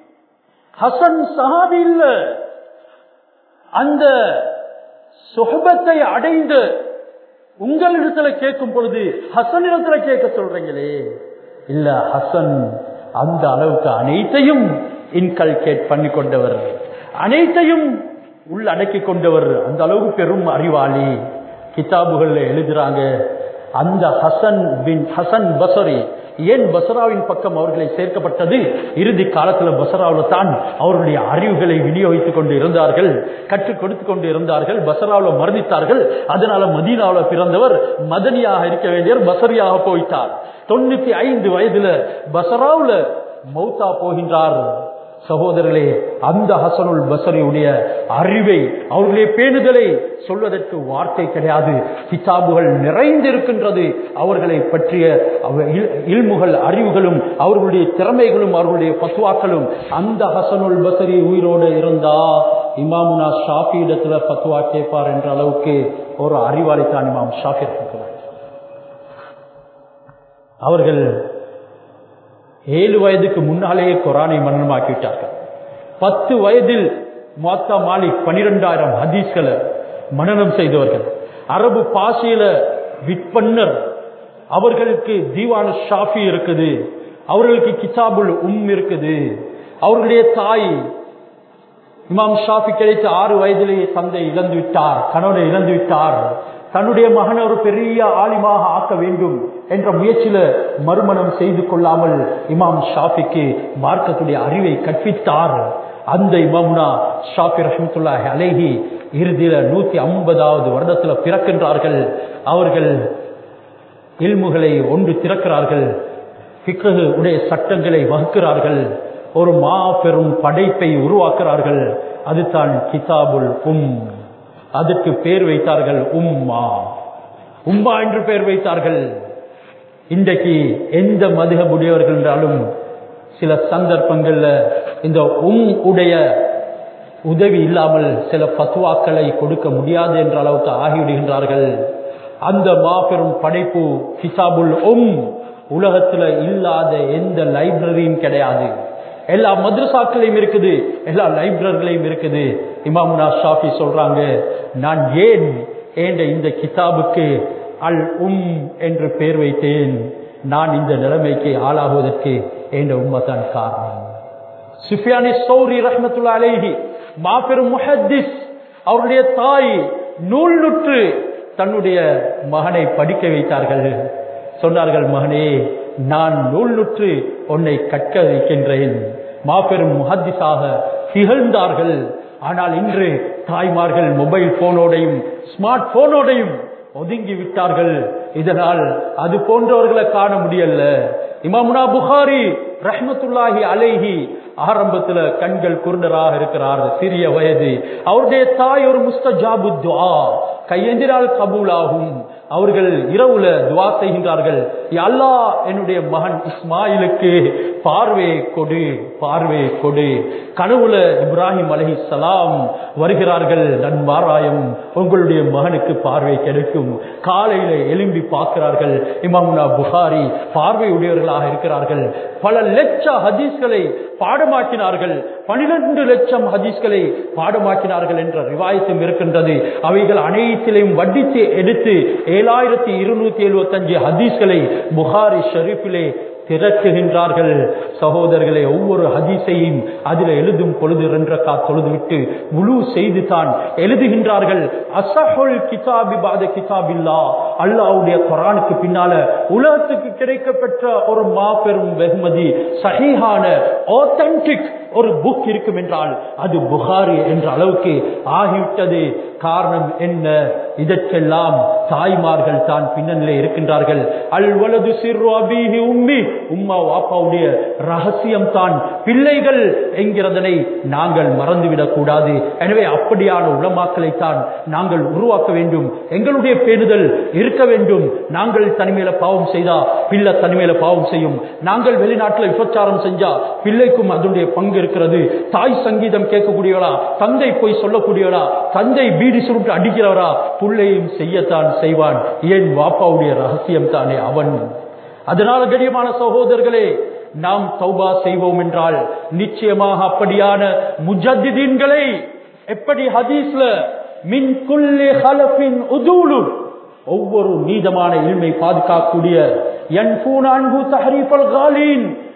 ஹசன் சஹாபி இல்ல அந்த சுகபத்தை அடைந்து உங்களிடத்துல கேட்கும் பொழுது ஹசன் இடத்துல கேட்க சொல்றீங்களே இல்ல ஹசன் அந்த அளவுக்கு அனைத்தையும் இன்கல்கேட் பண்ணி கொண்டவர் அனைத்தையும் உள்ள அடக்கி கொண்டவர் அந்த அளவுக்கு பெரும் அறிவாளி கிதாபுகள்ல எழுதுறாங்க அந்த ஹசன் பின் ஹசன் பசரி ஏன் பசராவின் பக்கம் அவர்களை சேர்க்கப்பட்டது இறுதி காலத்துல பசராவில் தான் அவருடைய அறிவுகளை விநியோகித்துக் கொண்டு இருந்தார்கள் கற்றுக் கொடுத்து கொண்டு இருந்தார்கள் பசராவில் மரணித்தார்கள் அதனால மதீனாவில் பிறந்தவர் மதனியாக இருக்க வேண்டியவர் பசரியாக போயிட்டார் தொண்ணூத்தி ஐந்து வயதுல பசராவுல மௌத்தா போகின்றார் சகோதரர்களே அந்த ஹசனுல் பசரியுடைய அறிவை அவர்களுடைய பேணுதலை சொல்வதற்கு வார்த்தை கிடையாது கிதாபுகள் நிறைந்திருக்கின்றது அவர்களை பற்றிய இல்முகள் அறிவுகளும் அவர்களுடைய திறமைகளும் அவர்களுடைய பத்துவாக்களும் அந்த ஹசனுல் பசரி உயிரோடு இருந்தா இமாமுனா ஷாஃபி இடத்துல பத்துவா கேட்பார் என்ற அளவுக்கு ஒரு அறிவாளித்தான் இமாம் ஷாஃபி அவர்கள் ஏழு வயதுக்கு முன்னாலேயே குரானை மன்னமாக்கிவிட்டார்கள் பத்து வயதில் மொத்தா மாலிக் பனிரெண்டாயிரம் ஹதீஸ்களை மனநம் செய்தவர்கள் அரபு பாஷையில விற்பன்னர் அவர்களுக்கு தீவான ஷாஃபி இருக்குது அவர்களுக்கு கிதாபுல் உம் இருக்குது அவர்களுடைய தாய் இமாம் ஷாஃபி கிடைத்த ஆறு வயதிலேயே தந்தை இழந்து விட்டார் கணவனை இழந்து விட்டார் தன்னுடைய மகனை ஒரு பெரிய ஆலிமாக ஆக்க வேண்டும் என்ற முயற்சியில மறுமணம் செய்து கொள்ளாமல் இமாம் ஷாஃபிக்கு மார்க்கத்துடைய அறிவை கற்பித்தார் அந்த இமாமுனா ஷாஃபி ரஹமத்துல்லாஹி அலேஹி இறுதியில நூத்தி ஐம்பதாவது வருடத்துல பிறக்கின்றார்கள் அவர்கள் இல்முகளை ஒன்று திறக்கிறார்கள் பிக்ககு உடைய சட்டங்களை வகுக்கிறார்கள் ஒரு மாபெரும் படைப்பை உருவாக்குறார்கள் அதுதான் கிதாபுல் உம் அதற்கு பேர் வைத்தார்கள் உம்மா உம்மா என்று பெயர் வைத்தார்கள் இன்றைக்கு எந்த மதுகபுடையவர்கள் என்றாலும் சில சந்தர்ப்பங்கள்ல இந்த உம் உடைய உதவி இல்லாமல் சில பத்துவாக்களை கொடுக்க முடியாது என்ற அளவுக்கு ஆகிவிடுகின்றார்கள் அந்த மாபெரும் படைப்பு கிசாபுல் உம் உலகத்துல இல்லாத எந்த லைப்ரரியும் கிடையாது எல்லா மദ്രസാக்களையும் இருக்குது எல்லா லைப்ரரிகளையும் இருக்குது இமாமுனா ஷாஃபி சொல்றாங்க நான் ஏன் ஏண்ட இந்த கிதாபுக்கு அல் உம் என்று பெயர் வைத்தேன் நான் இந்த நிலைமைக்கு ஆளாகுவதற்கு என்ற உண்மைதான் காரணம் சுஃபியானி சௌரி ரஹமத்துல்லா அலேஹி மாபெரும் முஹத்திஸ் அவருடைய தாய் நூல் நுற்று தன்னுடைய மகனை படிக்க வைத்தார்கள் சொன்னார்கள் மகனே நான் நூல் நுற்று உன்னை கற்க வைக்கின்றேன் மாபெரும் முஹத்திஸாக திகழ்ந்தார்கள் ஆனால் இன்று தாய்மார்கள் மொபைல் போனோடையும் ஸ்மார்ட் போனோடையும் ஒதுங்கி விட்டார்கள் இதனால் அது போன்றவர்களை காண முடியல இமாமுனா புகாரி ரஹ்மத்துல்லாஹி அலைஹி ஆரம்பத்துல கண்கள் குருடராக இருக்கிறார் சிறிய வயது அவருடைய தாய் ஒரு முஸ்தஜாபு துவா கையெந்திரால் கபூலாகும் அவர்கள் இரவுல துவா செய்கின்றார்கள் அல்லா என்னுடைய மகன் இஸ்மாயிலுக்கு பார்வை கொடு பார்வை கொடு கனவுல இப்ராஹிம் அலஹி சலாம் வருகிறார்கள் நன்மாராயம் உங்களுடைய மகனுக்கு பார்வை கிடைக்கும் காலையில எலும்பி பார்க்கிறார்கள் இமாமுனா புகாரி பார்வையுடையவர்களாக இருக்கிறார்கள் பல லட்ச ஹதீஸ்களை பாடமாக்கினார்கள் பனிரெண்டு லட்சம் ஹதீஸ்களை பாடமாக்கினார்கள் என்ற ரிவாயத்தும் இருக்கின்றது அவைகள் அனைத்திலையும் வட்டித்து எடுத்து ஏழாயிரத்தி இருநூத்தி எழுபத்தி அஞ்சு ஹதீஸ்களை புகாரி ஷரீஃபிலே திரட்டுகின்றார்கள் சகோதரர்களை ஒவ்வொரு ஹதீஸையும் அதில் எழுதும் பொழுது ரெண்டக்கா தொழுதுவிட்டு முழு செய்து தான் எழுதுகின்றார்கள் அசஹுல் கிதாபி பாத கிதாபில்லா அல்லாவுடைய குரானுக்கு பின்னால உலகத்துக்கு கிடைக்கப்பெற்ற ஒரு மாபெரும் வெகுமதி சஹீஹான ஆத்தன்டிக் ஒரு புக் இருக்கும் என்றால் அது புகாரி என்ற அளவுக்கு ஆகிவிட்டது காரணம் என்ன இதற்கெல்லாம் தாய்மார்கள் தான் பின்னணியிலே இருக்கின்றார்கள் அல்வலது சிறு அபீஹி உம்மி உம்மா வாப்பாவுடைய ரகசியம் தான் பிள்ளைகள் என்கிறதனை நாங்கள் மறந்துவிடக் கூடாது எனவே அப்படியான உளமாக்களை தான் நாங்கள் உருவாக்க வேண்டும் எங்களுடைய பேணுதல் இருக்க வேண்டும் நாங்கள் தனிமையில பாவம் செய்தா பிள்ளை தனிமையில பாவம் செய்யும் நாங்கள் வெளிநாட்டில் விபச்சாரம் செஞ்சா பிள்ளைக்கும் அதனுடைய பங்கு இருக்கிறது தாய் சங்கீதம் கேட்கக்கூடியவளா தந்தை போய் சொல்லக்கூடியவளா தந்தை பீடி சுருட்டு அடிக்கிறவரா புள்ளையும் செய்யத்தான் செய்வான் ஏன் வாப்பாவுடைய ரகசியம் தானே அவன் அதனால கடியமான சகோதரர்களே நாம் தௌபா செய்வோம் என்றால் நிச்சயமாக அப்படியான முஜத்திதீன்களை எப்படி ஹதீஸ்ல மின் குல்லி ஹலஃபின் உதூலு ஒவ்வொரு நீதமான இல்மை பாதுகாக்கக்கூடிய என் பூனான்கு தஹரீஃபல் காலீன்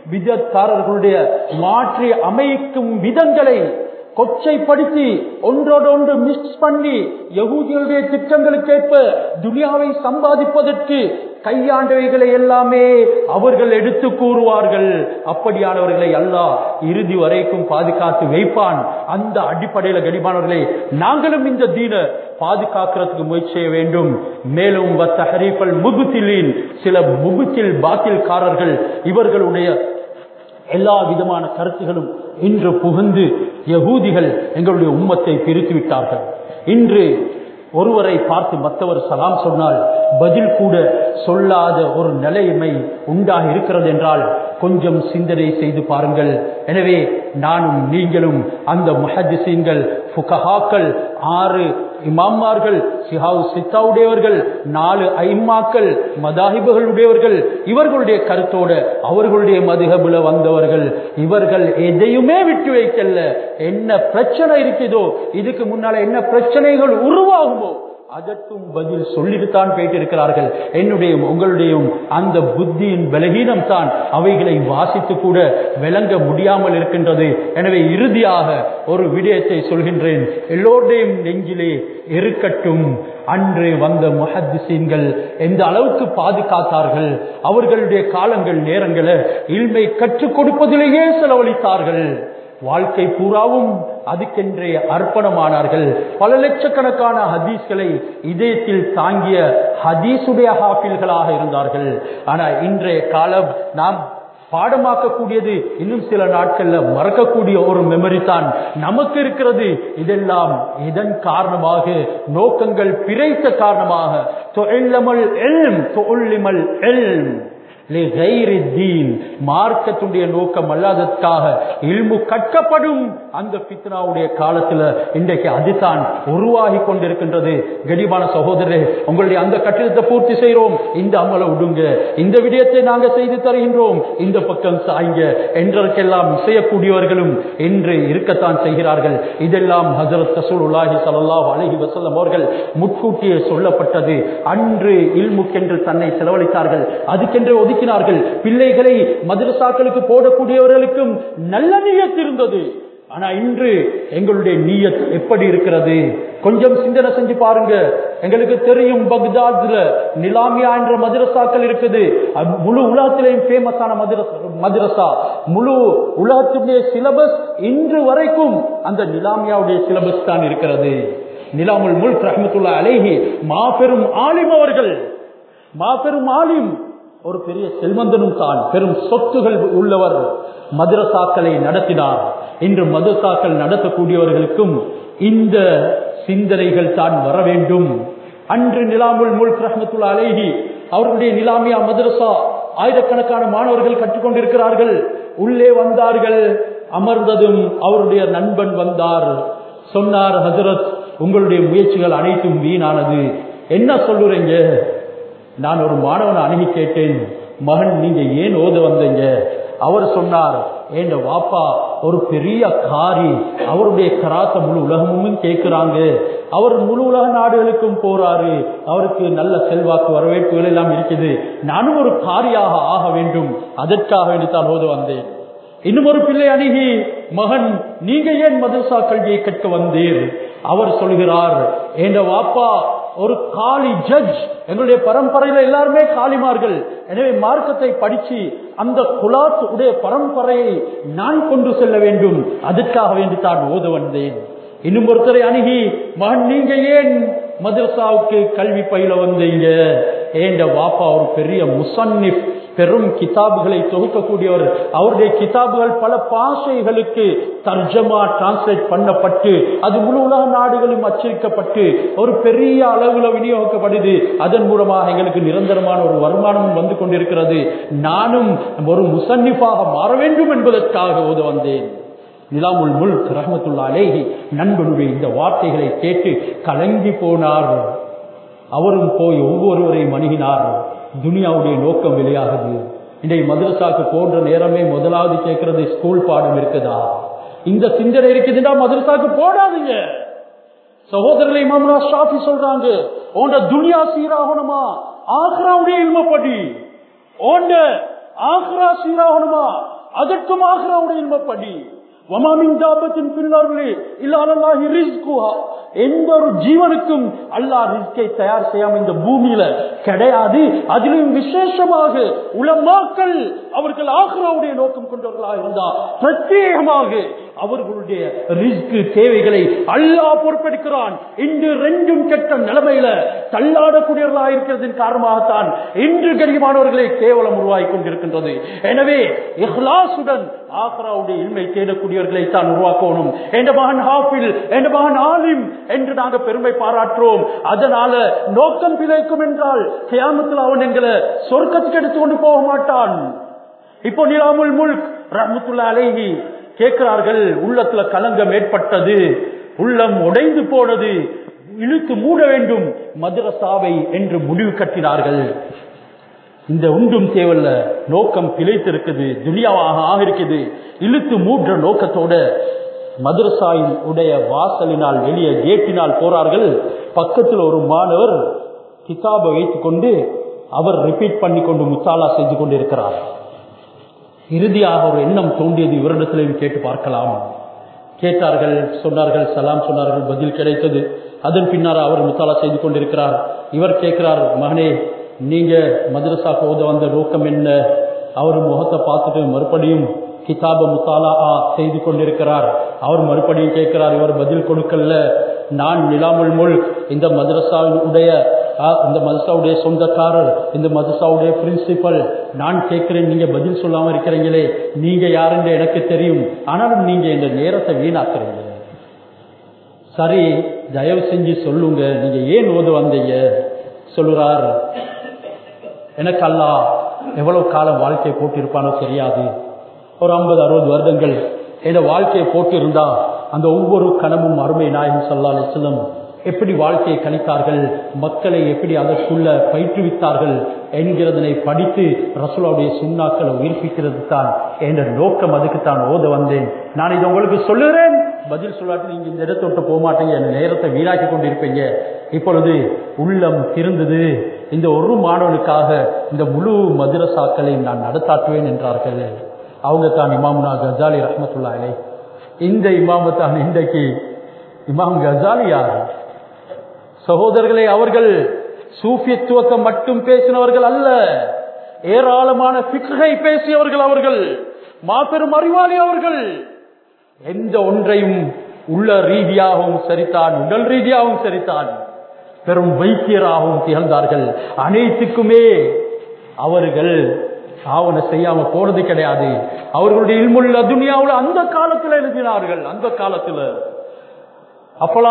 விதக்காரர்களுடைய மாற்றி அமைக்கும் விதங்களை கொச்சைப்படுத்தி ஒன்றோடு ஒன்று மிக்ஸ் பண்ணி யகூதிகளுடைய திட்டங்களுக்கேற்ப துனியாவை சம்பாதிப்பதற்கு கையாண்டவைகளை எல்லாமே அவர்கள் எடுத்து கூறுவார்கள் அப்படியானவர்களை அல்லாஹ் இறுதி வரைக்கும் பாதுகாத்து வைப்பான் அந்த அடிப்படையில கடிமானவர்களை நாங்களும் இந்த தீன பாதுகாக்கிறதுக்கு முயற்சி செய்ய வேண்டும் மேலும் முகுத்திலின் சில முகுத்தில் பாத்தில்காரர்கள் இவர்களுடைய எல்லா விதமான கருத்துகளும் இன்று புகுந்து யகூதிகள் எங்களுடைய உம்மத்தை பிரித்து விட்டார்கள் இன்று ஒருவரை பார்த்து மற்றவர் சலாம் சொன்னால் பதில் கூட சொல்லாத ஒரு நிலைமை உண்டாக இருக்கிறது என்றால் கொஞ்சம் சிந்தனை செய்து பாருங்கள் எனவே நானும் நீங்களும் அந்த முஹஜிசீன்கள் புகஹாக்கள் ஆறு இமாமார்கள் சிஹாவு சித்தாவுடையவர்கள் நாலு ஐம்மாக்கள் மதாஹிபுகள் உடையவர்கள் இவர்களுடைய கருத்தோட அவர்களுடைய மதுகபுல வந்தவர்கள் இவர்கள் எதையுமே விட்டு வைக்கல என்ன பிரச்சனை இருக்குதோ இதுக்கு முன்னால என்ன பிரச்சனைகள் உருவாகுமோ அதற்கும் பதில் சொல்லிட்டுத்தான் போயிட்டிருக்கிறார்கள் என்னுடைய உங்களுடையும் அந்த புத்தியின் பலகீனம் தான் அவைகளை வாசித்து கூட விளங்க முடியாமல் இருக்கின்றது எனவே இறுதியாக ஒரு விடயத்தை சொல்கின்றேன் எல்லோருடையும் நெஞ்சிலே இருக்கட்டும் அன்று வந்த முஹத்திசீன்கள் எந்த அளவுக்கு பாதுகாத்தார்கள் அவர்களுடைய காலங்கள் நேரங்களை இல்மை கற்றுக் கொடுப்பதிலேயே செலவழித்தார்கள் வாழ்க்கை பூராவும் அதுக்கென்றே அர்ப்பணமானார்கள் பல லட்சக்கணக்கான ஹதீஸ்களை இதயத்தில் தாங்கிய ஹதீசுடைய ஹாஃபில்களாக இருந்தார்கள் ஆனா இன்றைய காலம் நாம் பாடமாக்கக்கூடியது இன்னும் சில நாட்கள்ல மறக்கக்கூடிய ஒரு மெமரி தான் நமக்கு இருக்கிறது இதெல்லாம் இதன் காரணமாக நோக்கங்கள் பிழைத்த காரணமாக தொழிலமல் எல்ம் தொழிலிமல் எல்ம் மார்க்கத்துடைய நோக்கம் அல்லாததற்காக இல்மு கற்கப்படும் அந்த பித்னாவுடைய காலத்துல இன்றைக்கு அதுதான் உருவாகி கொண்டிருக்கின்றது கடிவான சகோதரரே உங்களுடைய அந்த கட்டிடத்தை பூர்த்தி செய்கிறோம் இந்த அமலை விடுங்க இந்த விடயத்தை நாங்க செய்து தருகின்றோம் இந்த பக்கம் சாய்ங்க என்றதற்கெல்லாம் செய்யக்கூடியவர்களும் என்று இருக்கத்தான் செய்கிறார்கள் இதெல்லாம் ஹசரத் ரசூலுல்லாஹி ஸல்லல்லாஹு அலைஹி வஸல்லம் அவர்கள் முட்கூட்டியே சொல்லப்பட்டது அன்று இல்முக்கென்று தன்னை செலவழித்தார்கள் அதுக்கென்று ஒதுக்கினார்கள் பிள்ளைகளை மதரசாக்களுக்கு போடக்கூடியவர்களுக்கும் நல்ல நீயத் இருந்தது ஆனா இன்று எங்களுடைய நீயத் எப்படி இருக்கிறது கொஞ்சம் சிந்தனை செஞ்சு பாருங்க எங்களுக்கு தெரியும் பக்தாத்ல நிலாமியா என்ற மதரசாக்கள் இருக்குது அது முழு உலகத்திலேயும் ஃபேமஸான மதரசா மதரசா முழு உலகத்துடைய சிலபஸ் இன்று வரைக்கும் அந்த நிலாமியாவுடைய சிலபஸ் தான் இருக்கிறது நிலாமுல் முல்க் ரஹமத்துல்லா அலேஹி மாபெரும் ஆலிம் அவர்கள் மாபெரும் ஆலிம் ஒரு பெரிய செல்வந்தனும் தான் பெரும் சொத்துகள் உள்ளவர் மதரசாக்களை நடத்தினார் இன்று மதரசாக்கள் நடத்தக்கூடியவர்களுக்கும் இந்த சிந்தனைகள் தான் வர வேண்டும் அன்று நிலாமுல் முல்க் ரஹமத்துல்லா அலேஹி அவர்களுடைய நிலாமியா மதரசா ஆயிரக்கணக்கான மாணவர்கள் கற்றுக்கொண்டிருக்கிறார்கள் உள்ளே வந்தார்கள் அமர்ந்ததும் அவருடைய நண்பன் வந்தார் சொன்னார் ஹசரத் உங்களுடைய முயற்சிகள் அனைத்தும் வீணானது என்ன சொல்லுறீங்க நான் ஒரு மாணவனை அணுகி கேட்டேன் மகன் நீங்க ஏன் ஓத வந்தீங்க அவர் சொன்னார் என் வாப்பா ஒரு பெரிய காரி அவருடைய கராத்த முழு உலகமும் கேட்கிறாங்க அவர் முழு உலக நாடுகளுக்கும் போறாரு அவருக்கு நல்ல செல்வாக்கு வரவேற்புகள் எல்லாம் இருக்குது நானும் ஒரு காரியாக ஆக வேண்டும் அதற்காக வேண்டி தான் ஓத வந்தேன் இன்னும் ஒரு பிள்ளை அணுகி மகன் நீங்க ஏன் மதரசா கல்வியை கற்க வந்தீர் அவர் சொல்கிறார் என் வாப்பா ஒரு காலி ஜட்ஜ் எங்களுடைய பரம்பரையில எல்லாருமே காலிமார்கள் எனவே மார்க்கத்தை படிச்சு அந்த குலாத் உடைய பரம்பரையை நான் கொண்டு செல்ல வேண்டும் அதற்காக வேண்டி தான் ஓத வந்தேன் இன்னும் ஒருத்தரை அணுகி மகன் நீங்க ஏன் மதரசாவுக்கு கல்வி பயில வந்தீங்க ஏண்ட வாப்பா ஒரு பெரிய முசன்னிப் பெரும் கிதாபுகளை தொகுக்கக்கூடியவர் அவருடைய கிதாபுகள் பல பாஷைகளுக்கு தர்ஜமா டிரான்ஸ்லேட் பண்ணப்பட்டு அது முழு உலக நாடுகளும் அச்சரிக்கப்பட்டு ஒரு பெரிய அளவுல விநியோகிக்கப்படுது அதன் மூலமாக எங்களுக்கு நிரந்தரமான ஒரு வருமானமும் வந்து கொண்டிருக்கிறது நானும் ஒரு முசன்னிஃபாக மாற வேண்டும் என்பதற்காக ஓத வந்தேன் நிலாமுல் முல்க் ரஹமத்துல்லா அலேஹி நண்பனுடைய இந்த வார்த்தைகளை கேட்டு கலங்கி போனார் அவரும் போய் ஒவ்வொருவரையும் அணுகினார் துனியாவுடைய நோக்கம் வெளியாகுது இன்றைய மதரசாக்கு போன்ற நேரமே முதலாவது கேட்கறது ஸ்கூல் பாடம் இருக்குதா இந்த சிந்தனை இருக்குதுன்னா மதரசாக்கு போடாதீங்க சகோதரர்களை மாமனா ஷாஃபி சொல்றாங்க உண்ட துனியா சீராகணுமா ஆக்ராவுடைய இல்மப்படி ஓண்ட ஆக்ரா சீராகணுமா அதற்கும் ஆக்ராவுடைய இன்பப்படி வமாமின் தாபத்தின் பின்னார்களே இல்லாதல்லாஹி ரிஸ்குஹா எந்த ஒரு ஜீவனுக்கும் அல்லாஹ் ரிஸ்கை தயார் செய்யாம இந்த பூமியில கிடையாது அதிலும் விசேஷமாக உலமாக்கள் அவர்கள் ஆக்ராவுடைய நோக்கம் கொண்டவர்களாக இருந்தா பிரத்யேகமாக அவர்களுடைய ரிஸ்க் தேவைகளை அல்லாஹ் பொறுப்பெடுக்கிறான் இன்று ரெண்டும் கெட்ட நிலைமையில தள்ளாடக்கூடியவர்களாக இருக்கிறதின் காரணமாகத்தான் இன்று கரிமானவர்களை கேவலம் உருவாகி கொண்டிருக்கின்றது எனவே இஹ்லாசுடன் ஆக்ராவுடைய இன்மை தேடக்கூடியவர்களை தான் உருவாக்கணும் என்ற மகன் ஹாஃபில் என்ற மகன் ஆலிம் என்று நாங்கள் பெருமை பாராட்டுறோம் அதனால நோக்கம் பிழைக்கும் என்றால் கியாமத்தில் அவன் எங்களை சொர்க்கத்துக்கு எடுத்து கொண்டு போக மாட்டான் இப்போ நிலாமுல் முல்க் ரஹமத்துல்லா அலேஹி கேட்கிறார்கள் உள்ளத்துல கலங்கம் ஏற்பட்டது உள்ளம் உடைந்து போனது இழுத்து மூட வேண்டும் மதுரசாவை என்று முடிவு கட்டினார்கள் இந்த உண்டும் தேவல்ல நோக்கம் பிழைத்திருக்குது துனியாவாக ஆக இருக்குது இழுத்து மூன்ற நோக்கத்தோட மதுரசாயின் உடைய வாசலினால் வெளியே கேட்டினால் போறார்கள் பக்கத்தில் ஒரு மாணவர் கிதாபை வைத்துக் கொண்டு அவர் ரிப்பீட் பண்ணி கொண்டு முத்தாலா செய்து கொண்டிருக்கிறார் இறுதியாக ஒரு எண்ணம் தோன்றியது இவரிடத்திலையும் கேட்டு பார்க்கலாம் கேட்டார்கள் சொன்னார்கள் சலாம் சொன்னார்கள் பதில் கிடைத்தது அதன் பின்னால் அவர் முத்தாலா செய்து கொண்டிருக்கிறார் இவர் கேட்கிறார் மகனே நீங்க மதரசா போத வந்த நோக்கம் என்ன அவர் முகத்தை பார்த்துட்டு மறுபடியும் கிதாப முத்தாலா செய்து கொண்டிருக்கிறார் அவர் மறுபடியும் கேட்கிறார் இவர் பதில் கொடுக்கல நான் நிலாமுல் முல் இந்த மதரசாவின் உடைய இந்த மதரசாவுடைய சொந்தக்காரர் இந்த மதரசாவுடைய பிரின்சிபல் நான் கேட்கிறேன் நீங்க பதில் சொல்லாம இருக்கிறீங்களே நீங்க யாருன்னு எனக்கு தெரியும் ஆனாலும் நீங்க இந்த நேரத்தை வீணாக்குறீங்க சரி தயவு செஞ்சு சொல்லுங்க நீங்க ஏன் ஓத வந்தீங்க சொல்லுறார் எனக்கு அல்லா எவ்வளவு காலம் வாழ்க்கையை போட்டிருப்பானோ தெரியாது ஒரு ஐம்பது அறுபது வருடங்கள் என் வாழ்க்கையை போட்டிருந்தா அந்த ஒவ்வொரு கணமும் அருமை நாயகம் சல்லா அலிஸ்லம் எப்படி வாழ்க்கையை கணித்தார்கள் மக்களை எப்படி அதற்குள்ள பயிற்றுவித்தார்கள் என்கிறதனை படித்து ரசூலாவுடைய சுண்ணாக்களை உயிர்ப்பிக்கிறது தான் என்ற நோக்கம் அதுக்கு தான் ஓத வந்தேன் நான் இதை உங்களுக்கு சொல்லுகிறேன் பதில் சொல்லாட்டி நீங்க இந்த இடத்தை விட்டு போக மாட்டீங்க என் நேரத்தை வீணாக்கி கொண்டிருப்பீங்க இப்பொழுது உள்ளம் திருந்தது இந்த ஒரு மாணவனுக்காக இந்த முழு மதுரசாக்களை நான் நடத்தாட்டுவேன் என்றார்கள் அவங்க தான் இமாம்னா கஜாலி ரஹமத்துல்லா அலை இந்த இமாம தான் இன்றைக்கு இமாம் கஜாலி யார் சகோதரர்களே அவர்கள் சூஃபியத்துவத்தை மட்டும் பேசினவர்கள் அல்ல ஏராளமான பிக்கை பேசியவர்கள் அவர்கள் மாபெரும் அறிவாளி அவர்கள் எந்த ஒன்றையும் உள்ள ரீதியாகவும் சரித்தான் உடல் ரீதியாகவும் சரித்தான் பெரும் வைத்தியராகவும் திகழ்ந்தார்கள் அனைத்துக்குமே அவர்கள் ஆவண செய்யாம போனது கிடையாது அவர்களுடைய இல்முள்ள துனியாவில் அந்த காலத்தில் எழுதினார்கள் அந்த காலத்தில் அப்பலா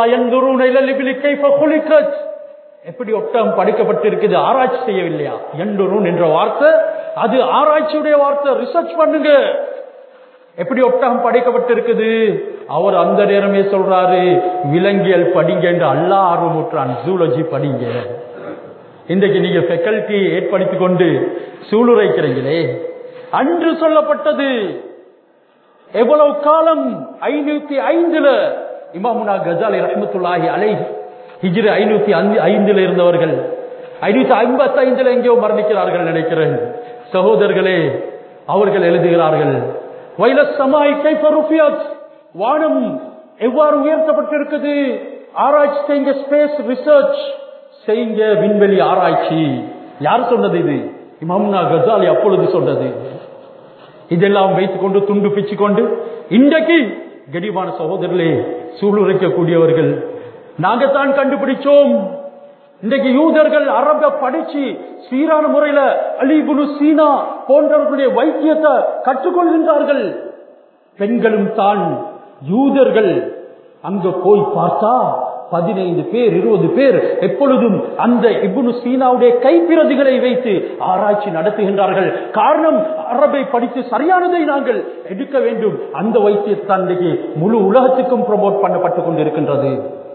எந்தூர் எப்படி ஒட்டகம் படிக்கப்பட்டிருக்குது ஆராய்ச்சி செய்யவில்லையா எண்டுருன் என்ற வார்த்தை அது ஆராய்ச்சியுடைய வார்த்தை ரிசர்ச் பண்ணுங்க எப்படி ஒட்டகம் படைக்கப்பட்டிருக்குது அவர் அந்த நேரமே சொல்றாரு விலங்கியல் படிங்க என்று அல்லா ஆர்வமுற்றான் ஜூலஜி படிங்க இன்றைக்கு நீங்க ஃபெக்கல்டி ஏற்படுத்திக் கொண்டு சூளுரைக்கிறீங்களே அன்று சொல்லப்பட்டது எவ்வளவு காலம் ஐநூத்தி ஐந்துல இமாமுனா கஜாலி ரஹமத்துல்லாஹி அலை ஹிஜ்ரு ஐநூத்தி ஐந்துல இருந்தவர்கள் ஐநூத்தி ஐம்பத்தி ஐந்துல எங்கேயோ மரணிக்கிறார்கள் நினைக்கிறேன் சகோதரர்களே அவர்கள் எழுதுகிறார்கள் வைலஸ் சமாய் கைஃபருஃபியத் வானம் எவ்வாறு உயர்த்தப்பட்டிருக்குது ஆராய்ச்சி செய்யுங்க ஸ்பேஸ் ரிசர்ச் செய்யுங்க விண்வெளி ஆராய்ச்சி யார் சொன்னது இது இமாம்னா கஜாலி அப்பொழுது சொன்னது இதெல்லாம் வைத்துக் கொண்டு துண்டு பிச்சு கொண்டு இன்றைக்கு கடிவான சகோதரர்களே சூளுரைக்கக்கூடியவர்கள் நாங்கத்தான் கண்டுபிடிச்சோம் இன்றைக்கு யூதர்கள் அரப படிச்சு சீரான முறையில அலிபுனு சீனா போன்றவர்களுடைய வைத்தியத்தை கற்றுக்கொள்கின்றார்கள் பெண்களும் தான் யூதர்கள் அங்க போய் பார்த்தா பதினைந்து பேர் இருபது பேர் எப்பொழுதும் அந்த இபுனு சீனாவுடைய கைப்பிரதிகளை வைத்து ஆராய்ச்சி நடத்துகின்றார்கள் காரணம் அரபை படித்து சரியானதை நாங்கள் எடுக்க வேண்டும் அந்த வைத்தியத்தான் இன்றைக்கு முழு உலகத்துக்கும் ப்ரமோட் பண்ணப்பட்டு கொண்டிருக்கின்றது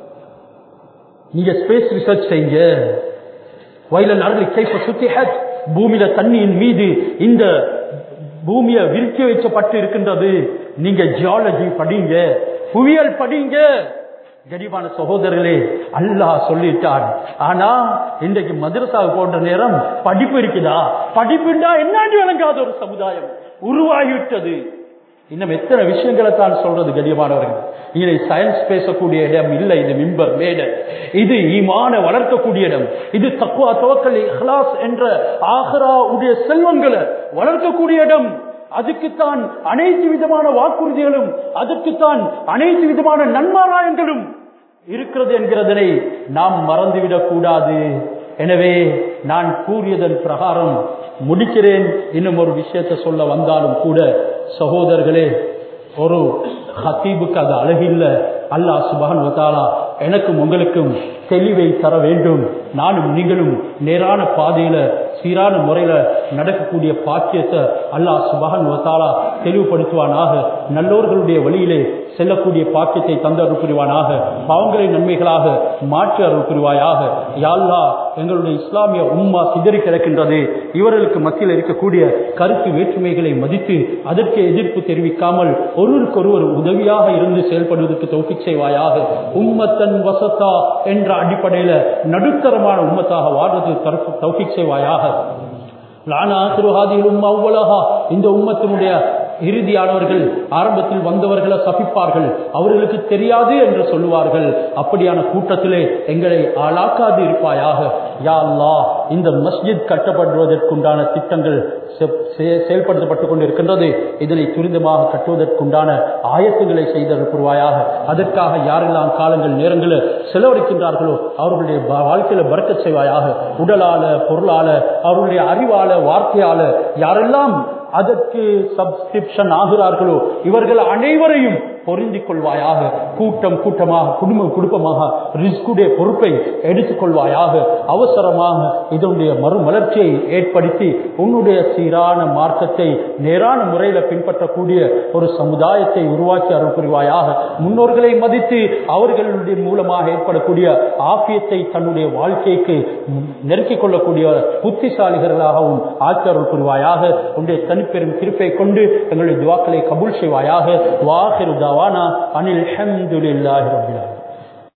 நீங்க ஸ்பேஸ் ரிசர்ச் செய்யுங்க வயலன் அருள் கைப்ப சுத்தி பூமியில தண்ணியின் மீது இந்த பூமியை விரிக்க வைக்கப்பட்டு இருக்கின்றது நீங்க ஜியாலஜி படிங்க புவியல் படிங்க கரிபான சகோதரர்களே அல்லாஹ் சொல்லிட்டான் ஆனா இன்றைக்கு மதரசாவுக்கு போன்ற நேரம் படிப்பு இருக்குதா படிப்புண்டா என்னாண்டு விளங்காத ஒரு சமுதாயம் உருவாகிவிட்டது இன்னும் எத்தனை விஷயங்களை தான் சொல்றது கடியமானவர்கள் இதை சயின்ஸ் பேசக்கூடிய இடம் இல்லை இது மிம்பர் மேடை இது ஈமான வளர்க்கக்கூடிய இடம் இது தக்குவா தவக்கல் இஹ்லாஸ் என்ற ஆஹரா உடைய செல்வங்களை வளர்க்கக்கூடிய இடம் அதுக்குத்தான் அனைத்து விதமான வாக்குறுதிகளும் அதற்குத்தான் அனைத்து விதமான நன்மாராயங்களும் இருக்கிறது என்கிறதனை நாம் மறந்துவிடக் கூடாது எனவே நான் கூறியதன் பிரகாரம் முடிக்கிறேன் இன்னும் ஒரு விஷயத்தை சொல்ல வந்தாலும் கூட சகோதரர்களே ஒரு ஹத்தீபுக்கு அது அழகில்ல அல்லாஹ் சுபான் வதாலா எனக்கும் உங்களுக்கும் தெளிவை தர வேண்டும் நானும் நீங்களும் நேரான பாதையில சீரான முறையில நடக்கக்கூடிய பாக்கியத்தை அல்லாஹ் சுபான் வத்தாலா தெளிவுபடுத்துவானாக நல்லோர்களுடைய வழியிலே செல்லக்கூடிய பாக்கியத்தை தந்து அருள் புரிவானாக பாவங்களை நன்மைகளாக மாற்றி அருள் புரிவாயாக யாழ்லா எங்களுடைய இஸ்லாமிய உம்மா சிதறி கிடக்கின்றது இவர்களுக்கு மத்தியில் இருக்கக்கூடிய கருத்து வேற்றுமைகளை மதித்து அதற்கு எதிர்ப்பு தெரிவிக்காமல் ஒருவருக்கொருவர் உதவியாக இருந்து செயல்படுவதற்கு தோப்பிக் செய்வாயாக உம்மத்தன் வசத்தா என்ற அடிப்படையில நடுத்தரமான உம்மத்தாக வாழ்வது தௌஃபிக் செய்வாயாக இந்த உம்மத்தினுடைய இறுதியானவர்கள் ஆரம்பத்தில் வந்தவர்களை சபிப்பார்கள் அவர்களுக்கு தெரியாது என்று சொல்லுவார்கள் அப்படியான கூட்டத்திலே எங்களை ஆளாக்காது இருப்பாயாக யா அல்லா இந்த மஸ்ஜித் கட்டப்படுவதற்குண்டான திட்டங்கள் செயல்படுத்தப்பட்டுக் கொண்டிருக்கின்றது இதனை துரிதமாக கட்டுவதற்குண்டான ஆயத்துகளை செய்திருப்பாயாக அதற்காக யாரெல்லாம் காலங்கள் நேரங்களில் செலவழிக்கின்றார்களோ அவர்களுடைய வாழ்க்கையில பறக்க செய்வாயாக உடலால பொருளால அவர்களுடைய அறிவால வார்த்தையால யாரெல்லாம் அதற்கு சப்ஸ்கிரிப்ஷன் ஆகிறார்களோ இவர்கள் அனைவரையும் பொருந்திக் கொள்வாயாக கூட்டம் கூட்டமாக குடும்பம் குடும்பமாக ரிஸ்குடைய பொறுப்பை எடுத்துக் கொள்வாயாக அவசரமாக இதனுடைய மறுமலர்ச்சியை ஏற்படுத்தி உன்னுடைய சீரான மார்க்கத்தை நேரான முறையில் பின்பற்றக்கூடிய ஒரு சமுதாயத்தை உருவாக்கி அருள் புரிவாயாக முன்னோர்களை மதித்து அவர்களுடைய மூலமாக ஏற்படக்கூடிய ஆபியத்தை தன்னுடைய வாழ்க்கைக்கு நெருக்கிக் கொள்ளக்கூடிய புத்திசாலிகளாகவும் ஆக்கி அருள் புரிவாயாக உன்னுடைய தனிப்பெரும் திருப்பை கொண்டு எங்களுடைய துவாக்களை கபூல் செய்வாயாக வாஹிரு தாவானா அனில் ஹம்துலில்லாஹி ரப்பில் ஆலமீன்